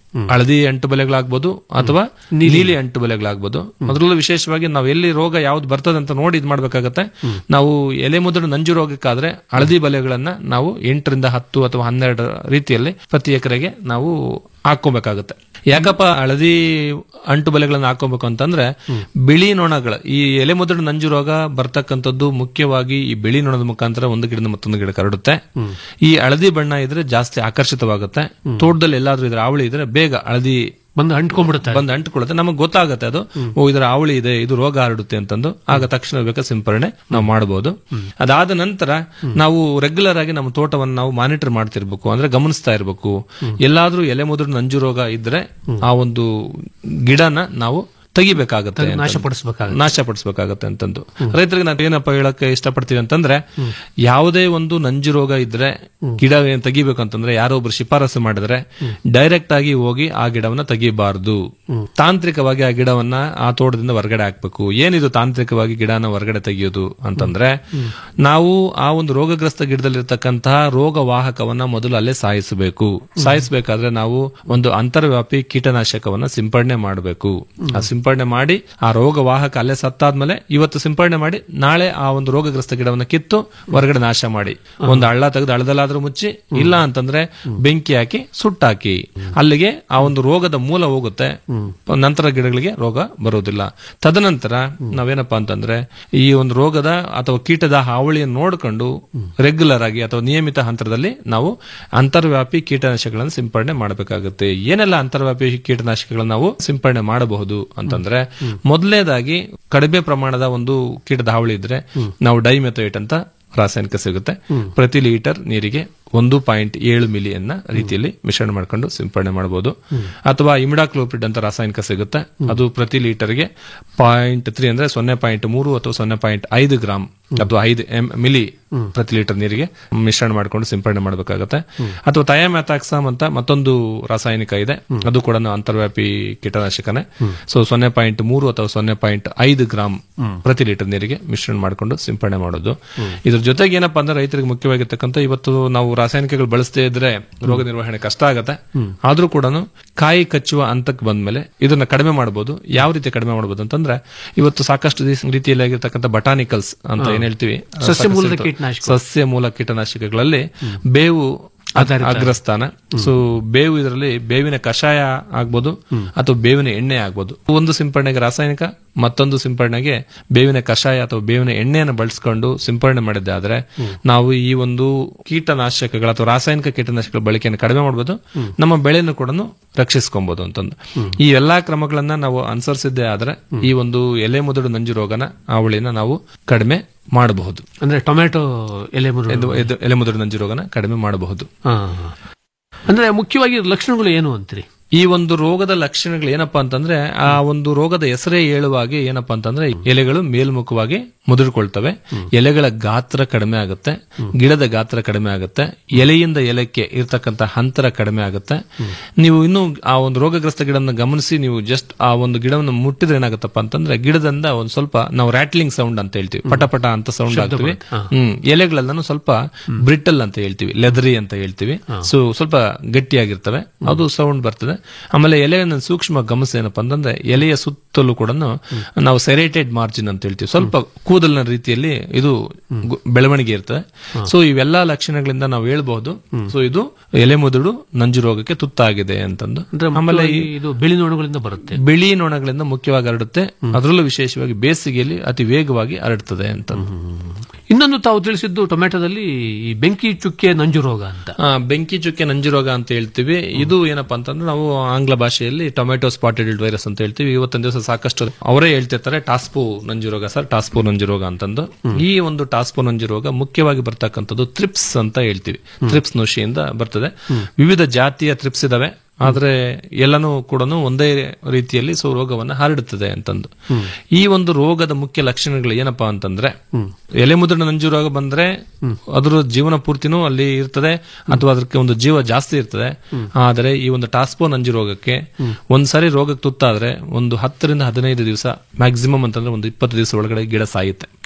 ಹಳದಿ ಅಂಟು ಬಲೆಗಳಾಗ್ಬೋದು ಅಥವಾ ನೀಲಿ ಅಂಟು ಬಲೆಗಳಾಗ್ಬೋದು ಅದರಲ್ಲೂ ವಿಶೇಷವಾಗಿ ನಾವು ಎಲ್ಲಿ ರೋಗ ಯಾವ್ದು ಬರ್ತದೆ ಅಂತ ನೋಡಿ ಇದು ಮಾಡ್ಬೇಕಾಗತ್ತೆ ನಾವು ಎಲೆ ಮುದ್ರ ನಂಜು ರೋಗಕ್ಕಾದ್ರೆ ಹಳದಿ ಬಲೆಗಳನ್ನ ನಾವು ಎಂಟರಿಂದ ಹತ್ತು ಅಥವಾ ಹನ್ನೆರಡು ರೀತಿಯಲ್ಲಿ ಪ್ರತಿ ಎಕರೆಗೆ ನಾವು ಹಾಕೋಬೇಕಾಗುತ್ತೆ ಯಾಕಪ್ಪ ಹಳದಿ ಅಂಟು ಬಲೆಗಳನ್ನ ಹಾಕೋಬೇಕು ಅಂತಂದ್ರೆ ಬಿಳಿ ನೊಣಗಳ ಈ ಎಲೆ ಮುದ್ರ ನಂಜು ರೋಗ ಬರ್ತಕ್ಕಂಥದ್ದು ಮುಖ್ಯವಾಗಿ ಈ ಬಿಳಿ ನೊಣದ ಮುಖಾಂತರ ಒಂದು ಗಿಡದಿಂದ ಮತ್ತೊಂದು ಗಿಡಕ್ಕೆ ಹರಡುತ್ತೆ ಈ ಹಳದಿ ಬಣ್ಣ ಇದ್ರೆ ಜಾಸ್ತಿ ಆಕರ್ಷಿತವಾಗುತ್ತೆ ತೋಟದಲ್ಲಿ ಎಲ್ಲಾದ್ರೂ ಇದ್ರೆ ಅವಳಿ ಇದ್ರೆ ಬೇಗ ಹಳದಿ ಬಂದು ಅಂಟ್ಕೊಂಡ್ಬಿಡುತ್ತೆ ಬಂದು ಅಂಟ್ಕೊಳ್ಳುತ್ತೆ ನಮಗೆ ಗೊತ್ತಾಗುತ್ತೆ ಅದು ಓ ಇದರ ಅವಳಿ ಇದೆ ಇದು ರೋಗ ಹರಡುತ್ತೆ ಅಂತಂದು ಆಗ ತಕ್ಷಣ ಬೇಕಾದ ಸಿಂಪರಣೆ ನಾವು ಮಾಡಬಹುದು ಅದಾದ ನಂತರ ನಾವು ರೆಗ್ಯುಲರ್ ಆಗಿ ನಮ್ಮ ತೋಟವನ್ನು ನಾವು ಮಾನಿಟರ್ ಮಾಡ್ತಿರ್ಬೇಕು ಅಂದ್ರೆ ಗಮನಿಸ್ತಾ ಇರಬೇಕು ಎಲ್ಲಾದ್ರೂ ಎಲೆ ಮುದ್ರ ನಂಜು ರೋಗ ಇದ್ರೆ ಆ ಒಂದು ಗಿಡನ ನಾವು ತೆಗಿಬೇಕಾಗತ್ತೆ ಅಂತಂದು. ನಾಶಪಡಿಸ್ಬೇಕಾಗುತ್ತೆ. ನಾಶಪಡಿಸಬೇಕಾಗತ್ತೆ ಅಂತಂದು ರೈತರಿಗೆ ನಾವು ಏನಪ್ಪ ಹೇಳಕ್ಕೆ ಇಷ್ಟಪಡ್ತೀವಿ ಅಂತಂದ್ರೆ ಯಾವುದೇ ಒಂದು ನಂಜು ರೋಗ ಇದ್ರೆ ಗಿಡ ಏನ್ ತೆಗಿಬೇಕು ಅಂತಂದ್ರೆ ಯಾರೋ ಒಬ್ರು ಶಿಫಾರಸು ಮಾಡಿದ್ರೆ ಡೈರೆಕ್ಟ್ ಆಗಿ ಹೋಗಿ ಆ ಗಿಡವನ್ನ ತೆಗಿಬಾರ್ದು ತಾಂತ್ರಿಕವಾಗಿ ಆ ಗಿಡವನ್ನ ಆ ತೋಟದಿಂದ ಹೊರಗಡೆ ಹಾಕ್ಬೇಕು ಏನಿದು ತಾಂತ್ರಿಕವಾಗಿ ಗಿಡನ ಹೊರಗಡೆ ತೆಗೆಯೋದು ಅಂತಂದ್ರೆ ನಾವು ಆ ಒಂದು ರೋಗಗ್ರಸ್ತ ಗಿಡದಲ್ಲಿರ್ತಕ್ಕಂತಹ ರೋಗ ವಾಹಕವನ್ನ ಮೊದಲು ಅಲ್ಲೇ ಸಾಯಿಸಬೇಕು ಸಾಯಿಸಬೇಕಾದ್ರೆ ನಾವು ಒಂದು ಅಂತರ್ವ್ಯಾಪಿ ಕೀಟನಾಶಕವನ್ನ ಸಿಂಪಡಣೆ ಮಾಡಬೇಕು ಆ ಸಿಂಪಡಣೆ ಮಾಡಿ ಆ ರೋಗ ವಾಹಕ ಅಲ್ಲೇ ಸತ್ತಾದ್ಮೇಲೆ ಇವತ್ತು ಸಿಂಪಡಣೆ ಮಾಡಿ ನಾಳೆ ಆ ಒಂದು ರೋಗಗ್ರಸ್ತ ಗಿಡವನ್ನ ಕಿತ್ತು ಹೊರಗಡೆ ನಾಶ ಮಾಡಿ ಒಂದು ಹಳ್ಳ ತೆಗೆದು ಹಳ್ಳದಲ್ಲಾದ್ರೂ ಮುಚ್ಚಿ ಇಲ್ಲ ಅಂತಂದ್ರೆ ಬೆಂಕಿ ಹಾಕಿ ಸುಟ್ಟಾಕಿ ಅಲ್ಲಿಗೆ ಆ ಒಂದು ರೋಗದ ಮೂಲ ಹೋಗುತ್ತೆ ನಂತರ ಗಿಡಗಳಿಗೆ ರೋಗ ಬರುವುದಿಲ್ಲ ತದನಂತರ ನಾವೇನಪ್ಪಾ ಅಂತಂದ್ರೆ ಈ ಒಂದು ರೋಗದ ಅಥವಾ ಕೀಟದ ಹಾವಳಿಯನ್ನು ನೋಡಿಕೊಂಡು ರೆಗ್ಯುಲರ್ ಆಗಿ ಅಥವಾ ನಿಯಮಿತ ಹಂತದಲ್ಲಿ ನಾವು ಅಂತರ್ವ್ಯಾಪಿ ಕೀಟನಾಶಕಗಳನ್ನು ಸಿಂಪಡಣೆ ಮಾಡಬೇಕಾಗುತ್ತೆ ಏನೆಲ್ಲ ಅಂತರ್ವ್ಯಾಪಿ ಕೀಟನಾಶಕಗಳನ್ನು ನಾವು ಸಿಂಪಡಣೆ ಮಾಡಬಹುದು ಅಂತಂದ್ರೆ ಮೊದಲನೇದಾಗಿ ಕಡಿಮೆ ಪ್ರಮಾಣದ ಒಂದು ಕೀಟದ ಹಾವಳಿ ಇದ್ರೆ ನಾವು ಡೈಮೆಥೋಯಿಟ್ ಅಂತ ರಾಸಾಯನಿಕ ಸಿಗುತ್ತೆ ಪ್ರತಿ ಲೀಟರ್ ನೀರಿಗೆ ಒಂದು ಪಾಯಿಂಟ್ ಏಳು ಮಿಲಿಯನ್ನ ರೀತಿಯಲ್ಲಿ ಮಿಶ್ರಣ ಮಾಡ್ಕೊಂಡು ಸಿಂಪಡಣೆ ಮಾಡಬಹುದು ಅಥವಾ ಇಮಿಡಾಕ್ಲೋಪ್ರಿಡ್ ಅಂತ ರಾಸಾಯನಿಕ ಸಿಗುತ್ತೆ ಅದು ಪ್ರತಿ ಲೀಟರ್ಗೆ ಪಾಯಿಂಟ್ ತ್ರೀ ಅಂದ್ರೆ ಸೊನ್ನೆ ಪಾಯಿಂಟ್ ಮೂರು ಅಥವಾ ಸೊನ್ನೆ ಪಾಯಿಂಟ್ ಐದು ಗ್ರಾಮ್ ಅಥವಾ ಐದು ಎಂ ಮಿಲಿ ಪ್ರತಿ ಲೀಟರ್ ನೀರಿಗೆ ಮಿಶ್ರಣ ಮಾಡ್ಕೊಂಡು ಸಿಂಪಡಣೆ ಮಾಡಬೇಕಾಗುತ್ತೆ ಅಥವಾ ಥಯಾಮ್ಯಾಥಾಕ್ಸಾಮ್ ಅಂತ ಮತ್ತೊಂದು ರಾಸಾಯನಿಕ ಇದೆ ಅದು ಕೂಡ ಅಂತರ್ವ್ಯಾಪಿ ಕೀಟನಾಶಕನೇ ಸೊ ಸೊನ್ನೆ ಪಾಯಿಂಟ್ ಮೂರು ಅಥವಾ ಸೊನ್ನೆ ಪಾಯಿಂಟ್ ಐದು ಗ್ರಾಮ್ ಪ್ರತಿ ಲೀಟರ್ ನೀರಿಗೆ ಮಿಶ್ರಣ ಮಾಡ್ಕೊಂಡು ಸಿಂಪಡಣೆ ಮಾಡೋದು ಇದ್ರ ಜೊತೆಗೆ ಏನಪ್ಪಾ ಅಂದ್ರೆ ರೈತರಿಗೆ ಮುಖ್ಯವಾಗಿರ್ತಕ್ಕಂಥ ಇವತ್ತು ನಾವು ರಾಸಾಯನಿಕಗಳು ಬಳಸದೇ ಇದ್ರೆ ರೋಗ ನಿರ್ವಹಣೆ ಕಷ್ಟ ಆಗತ್ತೆ ಆದ್ರೂ ಕೂಡ ಕಾಯಿ ಕಚ್ಚುವ ಹಂತಕ್ಕೆ ಬಂದ್ಮೇಲೆ ಇದನ್ನ ಕಡಿಮೆ ಮಾಡಬಹುದು ಯಾವ ರೀತಿ ಕಡಿಮೆ ಮಾಡಬಹುದು ಅಂತಂದ್ರೆ ಇವತ್ತು ಸಾಕಷ್ಟು ರೀತಿ- ರೀತಿಯಲ್ಲಿ ಆಗಿರ್ತಕ್ಕಂಥ ಬಟಾನಿಕಲ್ಸ್ ಅಂತ ಏನ್ ಹೇಳ್ತೀವಿ ಸಸ್ಯ ಮೂಲದ ಸಾಕಷ್ಟು ಕೀಟನಾಶಕ. ಸಸ್ಯ ಮೂಲ ಕೀಟನಾಶಕಗಳಲ್ಲಿ ಬೇವು ಆಧಾರಿತ. ಅಗ್ರಸ್ಥಾನ ಸೊ ಬೇವು ಇದರಲ್ಲಿ ಬೇವಿನ ಕಷಾಯ ಆಗ್ಬೋದು ಅಥವಾ ಬೇವಿನ ಎಣ್ಣೆ ಆಗ್ಬೋದು ಒಂದು ಸಿಂಪಡಣೆಗೆ ರಾಸಾಯನಿಕ ಮತ್ತೊಂದು ಸಿಂಪಡಣೆಗೆ ಬೇವಿನ ಕಷಾಯ ಅಥವಾ ಬೇವಿನ ಎಣ್ಣೆಯನ್ನು ಬಳಸ್ಕೊಂಡು ಸಿಂಪಡಣೆ ಮಾಡಿದ್ದಾದ್ರೆ ನಾವು ಈ ಒಂದು ಕೀಟನಾಶಕಗಳ ಅಥವಾ ರಾಸಾಯನಿಕ ಕೀಟನಾಶಕಗಳ ಬಳಕೆಯನ್ನು ಕಡಿಮೆ ಮಾಡಬಹುದು ನಮ್ಮ ಬೆಳೆಯನ್ನು ಕೂಡ ರಕ್ಷಿಸ್ಕೊಬಹುದು ಅಂತಂದು ಈ ಎಲ್ಲಾ ಕ್ರಮಗಳನ್ನ ನಾವು ಅನುಸರಿಸಿದ್ದೇ ಆದ್ರೆ ಈ ಒಂದು ಎಲೆ ಮುದುಡು ನಂಜು ರೋಗನ ಅವಳಿನ ನಾವು ಕಡಿಮೆ ಮಾಡಬಹುದು ಅಂದ್ರೆ ಟೊಮೆಟೊ ಎಲೆ ಮುರು ಇದು- ಇದು ಎಲೆ ಮುದುಡು ನಂಜು ರೋಗನ ಕಡಿಮೆ ಮಾಡಬಹುದು ಹಾ. ಅಂದ್ರೆ ಮುಖ್ಯವಾಗಿ ಲಕ್ಷಣಗಳು ಏನು ಅಂತೀರಿ ಈ ಒಂದು ರೋಗದ ಲಕ್ಷಣಗಳು ಏನಪ್ಪಾ ಅಂತಂದ್ರೆ ಆ ಒಂದು ರೋಗದ ಹೆಸರೇ ಹೇಳುವಾಗೆ ಏನಪ್ಪಾ ಅಂತಂದ್ರೆ ಎಲೆಗಳು ಮೇಲ್ಮುಖವಾಗಿ ಮುದುರ್ಕೊಳ್ತವೆ ಎಲೆಗಳ ಗಾತ್ರ ಕಡಿಮೆ ಆಗುತ್ತೆ ಗಿಡದ ಗಾತ್ರ ಕಡಿಮೆ ಆಗುತ್ತೆ ಎಲೆಯಿಂದ ಎಲೆಕ್ಕೆ ಇರ್ತಕ್ಕಂಥ ಅಂತರ ಕಡಿಮೆ ಆಗುತ್ತೆ ನೀವು ಇನ್ನು ಆ ಒಂದು ರೋಗಗ್ರಸ್ತ ಗಿಡನ ಗಮನಿಸಿ ನೀವು ಜಸ್ಟ್ ಆ ಒಂದು ಗಿಡವನ್ನು ಮುಟ್ಟಿದ್ರೆ ಏನಾಗುತ್ತಪ್ಪ ಅಂತಂದ್ರೆ ಗಿಡದಿಂದ ಒಂದು ಸ್ವಲ್ಪ ನಾವು ರ್ಯಾಟ್ಲಿಂಗ್ ಸೌಂಡ್ ಅಂತ ಹೇಳ್ತೀವಿ ಪಟ ಪಟ ಅಂತ ಸೌಂಡ್ ಶಬ್ದ ಆಗ್ತೀವಿ ಬರುತ್ತೆ. ಹಾ. ಹ್ಮ್ ಎಲೆಗಳೆಲ್ಲನೂ ಸ್ವಲ್ಪ ಬ್ರಿಟಲ್ ಅಂತ ಹೇಳ್ತೀವಿ ಲೆದರಿ ಅಂತ ಹೇಳ್ತೀವಿ ಸೊ ಸ್ವಲ್ಪ ಗಟ್ಟಿಯಾಗಿರ್ತವೆ ಅದು ಸೌಂಡ್ ಬರ್ತದೆ ಆಮೇಲೆ ಎಲೆಯನ್ನು ಸೂಕ್ಷ್ಮ ಗಮನಿಸಿ ಏನಪ್ಪಾ ಅಂತಂದ್ರೆ ಎಲೆಯ ಸುತ್ತಲೂ ಕೂಡ ನಾವು ಸೆರೇಟೆಡ್ ಮಾರ್ಜಿನ್ ಅಂತ ಹೇಳ್ತೀವಿ ಸ್ವಲ್ಪ ಕೂದಲಿನ ರೀತಿಯಲ್ಲಿ ಇದು ಗು- ಬೆಳವಣಿಗೆ ಇರ್ತದೆ ಸೊ ಇವೆಲ್ಲಾ ಲಕ್ಷಣಗಳಿಂದ ನಾವು ಹೇಳ್ಬಹುದು ಸೊ ಇದು ಎಲೆ ಮುದುಡು ನಂಜು ರೋಗಕ್ಕೆ ತುತ್ತಾಗಿದೆ ಅಂತಂದು ಅಂದ್ರೆ ಆಮೇಲೆ ಈ ಮುಖ್ಯವಾಗಿ ಇದು ಬಿಳಿ ನೋಣಗಳಿಂದ ಬರುತ್ತೆ ಬಿಳಿ ನೊಣಗಳಿಂದ ಮುಖ್ಯವಾಗಿ ಹರಡುತ್ತೆ ಅದರಲ್ಲೂ ವಿಶೇಷವಾಗಿ ಬೇಸಿಗೆಯಲ್ಲಿ ಅತಿ ವೇಗವಾಗಿ ಹರಡ್ತದೆ ಅಂತ ಇನ್ನೊಂದು ತಾವು ತಿಳಿಸಿದ್ದು ಟೊಮೆಟೊದಲ್ಲಿ ಈ ಬೆಂಕಿ ಚುಕ್ಕೆ ನಂಜು ರೋಗ ಅಂತ ಆ, ಬೆಂಕಿ ಚುಕ್ಕೆ ನಂಜು ರೋಗ ಅಂತ ಹೇಳ್ತೀವಿ ಇದು ಏನಪ್ಪಾ ಅಂತಂದ್ರೆ ನಾವು ಆಂಗ್ಲ ಭಾಷೆಯಲ್ಲಿ ಟೊಮೆಟೊ ಸ್ಪಾಟೆಡ್ ವೈರಸ್ ಅಂತ ಹೇಳ್ತೀವಿ ಇವತ್ತಿನ ದಿವಸ ಸಾಕಷ್ಟು ಅವರೇ ಹೇಳ್ತಿರ್ತಾರೆ ಟಾಸ್ಪೋ ನಂಜು ರೋಗ ಸರ್ ಟಾಸ್ಪೋ ನಂಜು ರೋಗ ಅಂತಂದು ಈ ಒಂದು ಟಾಸ್ಪೋ ನಂಜು ರೋಗ ಮುಖ್ಯವಾಗಿ ಬರ್ತಕ್ಕಂಥದ್ದು ಥ್ರಿಪ್ಸ್ ಅಂತ ಹೇಳ್ತೀವಿ ಥ್ರಿಪ್ಸ್ ನುಷಿಯಿಂದ ಬರ್ತದೆ ವಿವಿಧ ಜಾತಿಯ ಥ್ರಿಪ್ಸ್ ಇದಾವೆ ಆದ್ರೆ ಎಲ್ಲನೂ ಕೂಡ ಒಂದೇ ರೀತಿಯಲ್ಲಿ ಸೊ ರೋಗವನ್ನ ಹರಡುತ್ತದೆ ಅಂತಂದು ಈ ಒಂದು ರೋಗದ ಮುಖ್ಯ ಲಕ್ಷಣಗಳು ಏನಪ್ಪಾ ಅಂತಂದ್ರೆ ಎಲೆ ಮುದ್ರಣ ನಂಜು ರೋಗ ಬಂದ್ರೆ ಅದ್ರ ಜೀವನ ಪೂರ್ತಿನೂ ಅಲ್ಲಿ ಇರ್ತದೆ ಅಥವಾ ಅದಕ್ಕೆ ಒಂದು ಜೀವ ಜಾಸ್ತಿ ಇರ್ತದೆ ಆದರೆ ಈ ಒಂದು ಟಾಸ್ಪೋ ನಂಜು ರೋಗಕ್ಕೆ ಒಂದ್ಸರಿ ರೋಗಕ್ಕೆ ತುತ್ತಾದ್ರೆ ಒಂದು ಹತ್ತರಿಂದ ಹದಿನೈದು ದಿವಸ ಮ್ಯಾಕ್ಸಿಮಮ್ ಅಂತಂದ್ರೆ ಒಂದು ಇಪ್ಪತ್ತು ದಿವಸ ಒಳಗಡೆ ಗಿಡ ಸಾಯುತ್ತೆ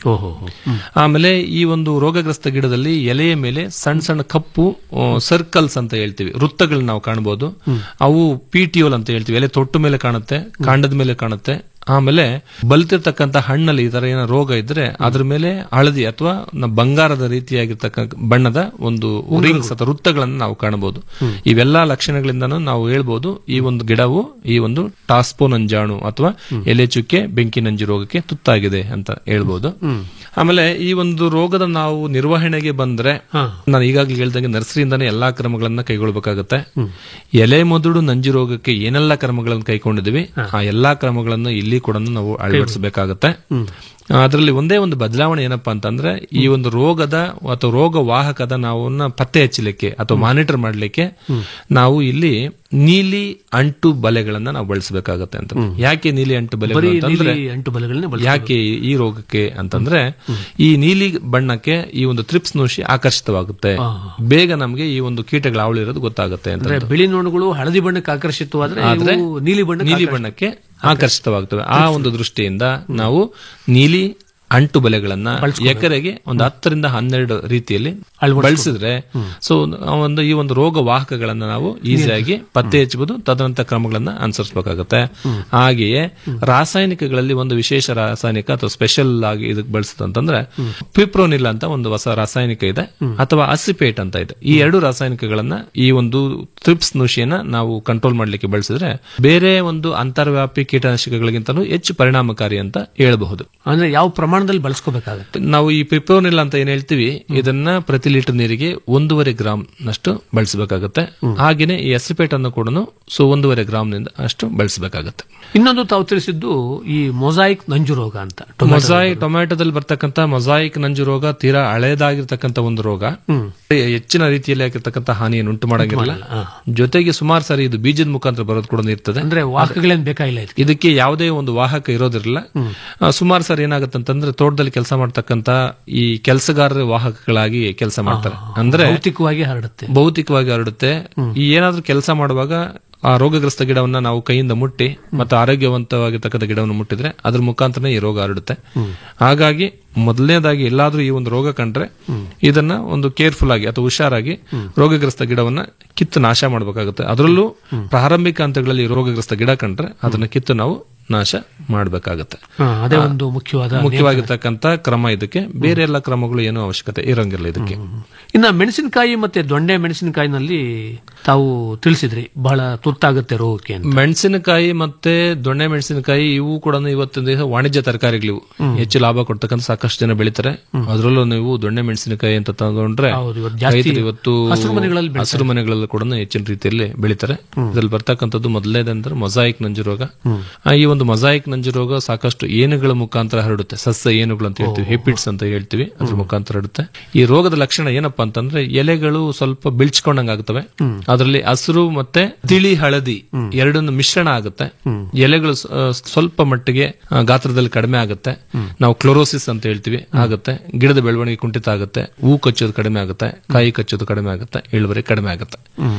ಓಹೋ ಆಮೇಲೆ ಈ ಒಂದು ರೋಗಗ್ರಸ್ತ ಗಿಡದಲ್ಲಿ ಎಲೆಯ ಮೇಲೆ ಸಣ್ಣ ಸಣ್ಣ ಕಪ್ಪು ಸರ್ಕಲ್ಸ್ ಅಂತ ಹೇಳ್ತೀವಿ ವೃತ್ತಗಳನ್ನ ನಾವು ಕಾಣಬಹುದು ಅವು ಪಿಟಿಯೋಲ್ ಅಂತ ಹೇಳ್ತೀವಿ ಎಲೆ ತೊಟ್ಟು ಮೇಲೆ ಕಾಣುತ್ತೆ ಕಾಂಡದ ಮೇಲೆ ಕಾಣುತ್ತೆ ಆಮೇಲೆ ಬಲ್ತಿರ್ತಕ್ಕಂಥ ಹಣ್ಣಲ್ಲಿ ಈ ತರ ಏನೋ ರೋಗ ಇದ್ರೆ ಅದ್ರ ಮೇಲೆ ಹಳದಿ ಅಥವಾ ನ- ಬಂಗಾರದ ರೀತಿಯಾಗಿರ್ತಕ್ಕ ಬಣ್ಣದ ಒಂದು ರಿಂಗ್ಸ್ ಅಥವಾ ವೃತ್ತಗಳನ್ನು ನಾವು ಕಾಣಬಹುದು ಇವೆಲ್ಲಾ ಲಕ್ಷಣಗಳಿಂದನೂ ನಾವು ಹೇಳ್ಬೋದು ಈ ಒಂದು ಗಿಡವು ಈ ಒಂದು ಟಾಸ್ಪೋ ನಂಜಾಣು ಅಥವಾ ಎಲೆ ಚುಕ್ಕೆ ಬೆಂಕಿ ನಂಜು ರೋಗಕ್ಕೆ ತುತ್ತಾಗಿದೆ ಅಂತ ಹೇಳ್ಬೋದು ಆಮೇಲೆ ಈ ಒಂದು ರೋಗದ ನಾವು ನಿರ್ವಹಣೆಗೆ ಬಂದ್ರೆ ನಾನು ಈಗಾಗಲೇ ಹೇಳ್ದಂಗೆ ನರ್ಸರಿಯಿಂದಾನೇ ಎಲ್ಲಾ ಕ್ರಮಗಳನ್ನ ಕೈಗೊಳ್ಳಬೇಕಾಗುತ್ತೆ ಎಲೆ ಮೊದಲು ನಂಜು ರೋಗಕ್ಕೆ ಏನೆಲ್ಲ ಕ್ರಮಗಳನ್ನು ಕೈಗೊಂಡಿದ್ವಿ ಆ ಎಲ್ಲಾ ಕ್ರಮಗಳನ್ನು ಇಲ್ಲಿ ಕೂಡ ನಾವು ಅಳವಡಿಸಬೇಕಾಗತ್ತೆ ಅದರಲ್ಲಿ ಒಂದೇ ಒಂದು ಬದಲಾವಣೆ ಏನಪ್ಪಾ ಅಂತಂದ್ರೆ ಈ ಒಂದು ರೋಗದ ಅಥವಾ ರೋಗ ವಾಹಕದ ನಾವು ಪತ್ತೆ ಹಚ್ಚಲಿಕ್ಕೆ ಅಥವಾ ಮಾನಿಟರ್ ಮಾಡಲಿಕ್ಕೆ ನಾವು ಇಲ್ಲಿ ನೀಲಿ ಅಂಟು ಬಲೆಗಳನ್ನ ನಾವು ಬಳಸಬೇಕಾಗತ್ತೆ ಅಂತ ಯಾಕೆ ನೀಲಿ ಅಂಟು ಬರೀ ಬಲೆಗಳು ಅಂತಂದ್ರೆ ನೀಲಿ ಅಂಟು ಬಲೆಗಳನ್ನೇ ಬಳಸ್ಬೇಕು. ಯಾಕೆ ಈ- ಈ ರೋಗಕ್ಕೆ ಅಂತಂದ್ರೆ ಈ ನೀಲಿ ಬಣ್ಣಕ್ಕೆ ಈ ಒಂದು ತ್ರಿಪ್ಸ್ ನುಷಿ ಆಕರ್ಷಿತವಾಗುತ್ತೆ ಬೇಗ ನಮಗೆ ಈ ಒಂದು ಕೀಟಗಳ ಅವಳಿ ಇರೋದು ಗೊತ್ತಾಗುತ್ತೆ ಅಂತ ಅಂದ್ರೆ ಬಿಳಿ ನೋಣಗಳು ಹಳದಿ ಬಣ್ಣಕ್ಕೆ ಆಕರ್ಷಿತವಾದ್ರೆ ಆದ್ರೆ ಇವು ನೀಲಿ ಬಣ್ಣ ನೀಲಿ ಬಣ್ಣಕ್ಕೆ ಆಕರ್ಷಿತವಾಗ್ತವೆ ಆ ಒಂದು ದೃಷ್ಟಿಯಿಂದ ನಾವು ನೀಲಿ ಅಂಟು ಬಲೆಗಳನ್ನ ಎಕರೆಗೆ ಒಂದು ಹತ್ತರಿಂದ ಹನ್ನೆರಡು ರೀತಿಯಲ್ಲಿ ಬಳಸಿದ್ರೆ ಸೊ ಒಂದು ಈ ಒಂದು ರೋಗ ವಾಹಕಗಳನ್ನ ನಾವು ಈಸಿಯಾಗಿ ಪತ್ತೆ ಹಚ್ಚಬಹುದು ತದನಂತರ ಕ್ರಮಗಳನ್ನ ಅನುಸರಿಸಬೇಕಾಗುತ್ತೆ ಹಾಗೆಯೇ ರಾಸಾಯನಿಕಗಳಲ್ಲಿ ಒಂದು ವಿಶೇಷ ರಾಸಾಯನಿಕ ಅಥವಾ ಸ್ಪೆಷಲ್ ಆಗಿ ಇದಕ್ಕೆ ಬಳಸುತ್ತಂತಂದ್ರೆ ಪಿಪ್ರೋನಿಲ್ ಅಂತ ಒಂದು ಹೊಸ ರಾಸಾಯನಿಕ ಇದೆ ಅಥವಾ ಅಸಿಪೇಟ್ ಅಂತ ಇದೆ ಈ ಎರಡು ರಾಸಾಯನಿಕಗಳನ್ನ ಈ ಒಂದು ಥ್ರಿಪ್ಸ್ ನುಷಿಯನ್ನ ನಾವು ಕಂಟ್ರೋಲ್ ಮಾಡ್ಲಿಕ್ಕೆ ಬಳಸಿದ್ರೆ ಬೇರೆ ಒಂದು ಅಂತರ್ವ್ಯಾಪಿ ಕೀಟನಾಶಕಗಳಿಗಿಂತಲೂ ಹೆಚ್ಚು ಪರಿಣಾಮಕಾರಿ ಅಂತ ಹೇಳಬಹುದು ಅಂದ್ರೆ ಯಾವ ಪ್ರಮಾಣದಲ್ಲಿ ಬಳಸ್ಕೋಬೇಕಾಗತ್ತೆ ನಾವು ಈ ಪಿಪ್ರೋನಿಲ್ ಅಂತ ಏನ್ ಹೇಳ್ತೀವಿ ಇದನ್ನ ಪ್ರತಿ ಲೀಟರ್ ನೀರಿಗೆ ಒಂದೂವರೆ ಗ್ರಾಮ್ ನಷ್ಟು ಬಳಸಬೇಕಾಗುತ್ತೆ ಹಾಗೇನೆ ಈ ಎಸಿಪೇಟ್ ಅನ್ನು ಕೂಡ ಸೊ ಒಂದೂವರೆ ಗ್ರಾಮ್ ನಿಂದ ಅಷ್ಟು ಬಳಸಬೇಕಾಗುತ್ತೆ ಇನ್ನೊಂದು ತಾವು ತಿಳಿಸಿದ್ದು ಈ ಮೊಸಾಯಿಕ್ ನಂಜು ರೋಗ ಅಂತ ಮೊಸಾಯಿಕ್ ಟೊಮ್ಯಾಟೋದಲ್ಲಿ ಬರ್ತಕ್ಕಂಥ ಮೊಸಾಯಿಕ್ ನಂಜು ರೋಗ ತೀರಾ ಹಳೇದಾಗಿರ್ತಕ್ಕಂಥ ಒಂದು ರೋಗ ಹೆಚ್ಚಿನ ರೀತಿಯಲ್ಲಿ ಆಗಿರ್ತಕ್ಕಂಥ ಹಾನಿಯನ್ನು ಉಂಟು ಮಾಡಂಗಿಲ್ಲ ಜೊತೆಗೆ ಸುಮಾರು ಸಾರಿ ಇದು ಬೀಜದ ಮುಖಾಂತರ ಬರೋದು ಕೂಡ ಇರ್ತದೆ ಅಂದ್ರೆ ವಾಹಕಗಳೇನ್ ಬೇಕಾಗಿಲ್ಲ ಇದಕ್ಕೆ ಇದಕ್ಕೆ ಯಾವುದೇ ಒಂದು ವಾಹಕ ಇರೋದಿರಲ್ಲ ಆ, ಸುಮಾರು ಸಾರಿ ಏನಾಗುತ್ತೆ ಅಂತಂದ್ರೆ ತೋಟದಲ್ಲಿ ಕೆಲಸ ಮಾಡ್ತಕ್ಕಂತ ಈ ಕೆಲಸಗಾರರ ವಾಹಕಗಳಾಗಿ ಕೆಲಸ ಮಾಡ್ತಾರೆ ಅಂದ್ರೆ ಭೌತಿಕವಾಗಿ ಹರಡುತ್ತೆ ಭೌತಿಕವಾಗಿ ಹರಡುತ್ತೆ ಈ ಏನಾದ್ರೂ ಕೆಲಸ ಮಾಡುವಾಗ ಆ ರೋಗಗ್ರಸ್ತ ಗಿಡವನ್ನ ನಾವು ಕೈಯಿಂದ ಮುಟ್ಟಿ ಮತ್ತು ಆರೋಗ್ಯವಂತವಾಗಿರ್ತಕ್ಕಂಥ ಗಿಡವನ್ನು ಮುಟ್ಟಿದ್ರೆ ಅದ್ರ ಮುಖಾಂತರನೇ ಈ ರೋಗ ಹರಡುತ್ತೆ ಹಾಗಾಗಿ ಮೊದಲನೇದಾಗಿ ಎಲ್ಲಾದ್ರೂ ಈ ಒಂದು ರೋಗ ಕಂಡ್ರೆ ಇದನ್ನ ಒಂದು ಕೇರ್ಫುಲ್ ಆಗಿ ಅಥವಾ ಹುಷಾರಾಗಿ ರೋಗಗ್ರಸ್ತ ಗಿಡವನ್ನ ಕಿತ್ತು ನಾಶ ಮಾಡಬೇಕಾಗುತ್ತೆ ಅದರಲ್ಲೂ ಪ್ರಾರಂಭಿಕ ಹಂತಗಳಲ್ಲಿ ಈ ರೋಗಗ್ರಸ್ತ ಗಿಡ ಕಂಡ್ರೆ ಅದನ್ನ ಕಿತ್ತು ನಾವು ನಾಶ ಮಾಡಬೇಕಾಗುತ್ತೆ ಹಾ, ಅದೇ ಒಂದು ಮುಖ್ಯವಾದ ಮುಖ್ಯವಾಗಿರ್ತಕ್ಕಂಥ ಕ್ರಮ ಇದಕ್ಕೆ ಬೇರೆ ಎಲ್ಲ ಕ್ರಮಗಳು ಏನೂ ಅವಶ್ಯಕತೆ ಇರಂಗಿಲ್ಲ ಇದಕ್ಕೆ ಇನ್ನ ಮೆಣಸಿನಕಾಯಿ ಮತ್ತೆ ದೊಂಡೆ ಮೆಣಸಿನಕಾಯಿನಲ್ಲಿ ತಾವು ತಿಳಿಸಿದ್ರಿ ಬಹಳ ತುತ್ತಾಗುತ್ತೆ ರೋಗಕ್ಕೆ ಅಂತ ಮೆಣಸಿನಕಾಯಿ ಮತ್ತೆ ದೊಣ್ಣೆ ಮೆಣಸಿನಕಾಯಿ ಇವು ಕೂಡ ಇವತ್ತಿನ ದಿವಸ ವಾಣಿಜ್ಯ ತರಕಾರಿಗಳಿವು ಹೆಚ್ಚು ಲಾಭ ಕೊಡ್ತಕ್ಕಂಥ ಸಾಕಷ್ಟು ಜನ ಬೆಳಿತಾರೆ ಅದರಲ್ಲೂ ನೀವು ದೊಣ್ಣೆ ಮೆಣಸಿನಕಾಯಿ ಅಂತ ತಗೊಂಡ್ರೆ ಹೌದು, ಇವತ್ತು ಜಾಸ್ತಿ ರೈತರು ಇವತ್ತು ಹಸಿರು ಮನೆಗಳಲ್ಲಿ ಬೆಳಿತಾರೆ. ಹಸಿರು ಮನೆಗಳಲ್ಲಿ ಕೂಡ ಹೆಚ್ಚಿನ ರೀತಿಯಲ್ಲಿ ಬೆಳಿತಾರೆ ಇದ್ರಲ್ಲಿ ಬರ್ತಕ್ಕಂಥದ್ದು ಮೊದಲನೇದಂದ್ರೆ ಮೊಸಾಯಿಕ್ ನಂಜು ರೋಗ ಆ, ಈ ಒಂದು ಮೊಸಾಯಿಕ್ ನಂಜು ರೋಗ ಸಾಕಷ್ಟು ಏನುಗಳ ಮುಖಾಂತರ ಹರಡುತ್ತೆ ಸಸ್ಯ ಏನುಗಳು ಅಂತ ಹೇಳ್ತೀವಿ ಹೆಪಿಡ್ಸ್ ಅಂತ ಹೇಳ್ತೀವಿ ಅದ್ರ ಮುಖಾಂತರ ಹರಡುತ್ತೆ ಈ ರೋಗದ ಲಕ್ಷಣ ಏನಪ್ಪಾ ಅಂತಂದ್ರೆ ಎಲೆಗಳು ಸ್ವಲ್ಪ ಬಿಳ್ಚ್ಕೊಂಡಂಗ್ ಆಗ್ತವೆ ಅದರಲ್ಲಿ ಹಸಿರು ಮತ್ತೆ ತಿಳಿ ಹಳದಿ ಎರಡನ್ನು ಮಿಶ್ರಣ ಆಗುತ್ತೆ ಎಲೆಗಳು ಸ- ಆ, ಸ್ವಲ್ಪ ಮಟ್ಟಿಗೆ ಆ, ಗಾತ್ರದಲ್ಲಿ ಕಡಿಮೆ ಆಗುತ್ತೆ ನಾವು ಕ್ಲೋರೋಸಿಸ್ ಅಂತ ಹೇಳ್ತೀವಿ ಆಗುತ್ತೆ ಗಿಡದ ಬೆಳವಣಿಗೆ ಕುಂಠಿತ ಆಗುತ್ತೆ ಹೂ ಕಚ್ಚೋದು ಕಡಿಮೆ ಆಗುತ್ತೆ ಕಾಯಿ ಕಚ್ಚೋದು ಕಡಿಮೆ ಆಗುತ್ತೆ ಇಳುವರಿ ಕಡಿಮೆ ಆಗುತ್ತೆ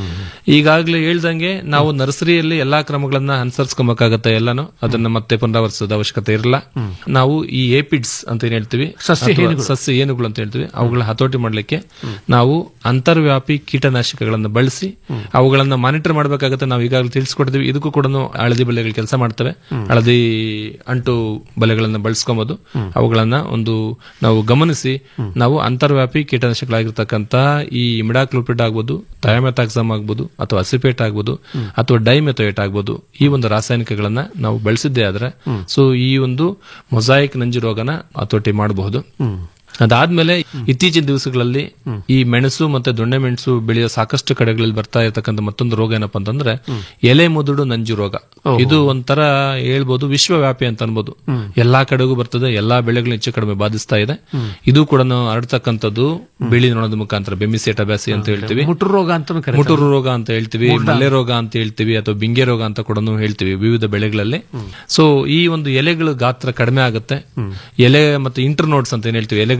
ಈಗಾಗಲೇ ಹೇಳ್ದಂಗೆ ನಾವು ನರ್ಸರಿಯಲ್ಲಿ ಎಲ್ಲಾ ಕ್ರಮಗಳನ್ನ ಅನುಸರಿಸ್ಕೊಬೇಕಾಗತ್ತೆ ಎಲ್ಲಾನು ಅದನ್ನ ಮತ್ತೆ ಪುನರಾವರ್ತಿಸೋದ ಅವಶ್ಯಕತೆ ಇರಲ್ಲ ನಾವು ಈ ಏಪಿಡ್ಸ್ ಅಂತ ಏನ್ ಹೇಳ್ತೀವಿ ಸಸ್ಯ ಅಥವಾ ಹೇನುಗಳು. ಸಸ್ಯ ಏನುಗಳು ಅಂತ ಹೇಳ್ತೀವಿ ಅವುಗಳ ಹತೋಟಿ ಮಾಡ್ಲಿಕ್ಕೆ ನಾವು ಅಂತರ್ವ್ಯಾಪಿ ಕೀಟನಾಶಕಗಳನ್ನ ಬಳಸಿ ಅವುಗಳನ್ನ ಮಾನಿಟರ್ ಮಾಡಬೇಕಾಗುತ್ತೆ ನಾವು ಈಗಾಗಲೇ ತಿಳಿಸ್ಕೊಡ್ತೀವಿ ಇದಕ್ಕೂ ಕೂಡ ಹಳದಿ ಬಲೆಗಳು ಕೆಲಸ ಮಾಡ್ತವೆ ಹಳದಿ ಅಂಟು ಬಲೆಗಳನ್ನ ಬಳಸ್ಕೊಬಹುದು ಅವುಗಳನ್ನ ಒಂದು ನಾವು ಗಮನಿಸಿ ನಾವು ಅಂತರ್ವ್ಯಾಪಿ ಕೀಟನಾಶಕಗಳಾಗಿರ್ತಕ್ಕಂಥ ಈ ಇಮಿಡಾಕ್ಲೋಪಿಡ್ ಆಗ್ಬೋದು ಥಯಾಮೆಥಾಕ್ಸಮ್ ಆಗ್ಬೋದು ಅಥವಾ ಅಸಿಪೇಟ್ ಆಗ್ಬೋದು ಅಥವಾ ಡೈಮೆಥೋಯೇಟ್ ಆಗ್ಬೋದು ಈ ಒಂದು ರಾಸಾಯನಿಕಗಳನ್ನ ನಾವು ಬಳಸಿದ್ದೇ ಆದ್ರೆ ಸೊ ಈ ಒಂದು ಮೊಸಾಯಿಕ್ ನಂಜು ರೋಗನ ಹತೋಟಿ ಮಾಡಬಹುದು ಅದಾದ್ಮೇಲೆ ಇತ್ತೀಚಿನ ದಿವಸಗಳಲ್ಲಿ ಈ ಮೆಣಸು ಮತ್ತೆ ದೊಣ್ಣೆ ಮೆಣಸು ಬೆಳೆಯೋ ಸಾಕಷ್ಟು ಕಡೆಗಳಲ್ಲಿ ಬರ್ತಾ ಇರತಕ್ಕಂಥ ಮತ್ತೊಂದು ರೋಗ ಏನಪ್ಪಾ ಅಂತಂದ್ರೆ ಎಲೆ ಮುದುಡು ನಂಜು ರೋಗ ಇದು ಒಂಥರ ಹೇಳ್ಬೋದು ವಿಶ್ವವ್ಯಾಪಿ ಅಂತ ಅನ್ಬೋದು ಎಲ್ಲಾ ಕಡೆಗೂ ಬರ್ತದೆ ಎಲ್ಲಾ ಬೆಳೆಗಳನ್ನ ಹೆಚ್ಚು ಕಡಿಮೆ ಬಾಧಿಸ್ತಾ ಇದೆ ಇದು ಕೂಡ ಹರಡ್ತಕ್ಕಂಥದ್ದು ಬಿಳಿ ನೊಣದ ಮುಖಾಂತರ ಬೆಮಿಸೆಟಬ್ಯಾಸಿ ಅಂತ ಹೇಳ್ತೀವಿ ಮುಟುರು ರೋಗ ಅಂತಾನು ಕರೀತಾರೆ. ಮುಟುರು ರೋಗ ಅಂತ ಹೇಳ್ತೀವಿ ಮಲ್ಲೆ ರೋಗ ಅಂತ ಹೇಳ್ತೀವಿ ಅಥವಾ ಬಿಂಗೆ ರೋಗ ಅಂತ ಕೂಡ ಹೇಳ್ತೀವಿ ವಿವಿಧ ಬೆಳೆಗಳಲ್ಲಿ ಸೊ ಈ ಒಂದು ಎಲೆಗಳು ಗಾತ್ರ ಕಡಿಮೆ ಆಗುತ್ತೆ ಎಲೆ ಮತ್ತು ಇಂಟರ್ನೋಡ್ಸ್ ಅಂತ ಏನ್ ಹೇಳ್ತೀವಿ ಎಲೆಗಳ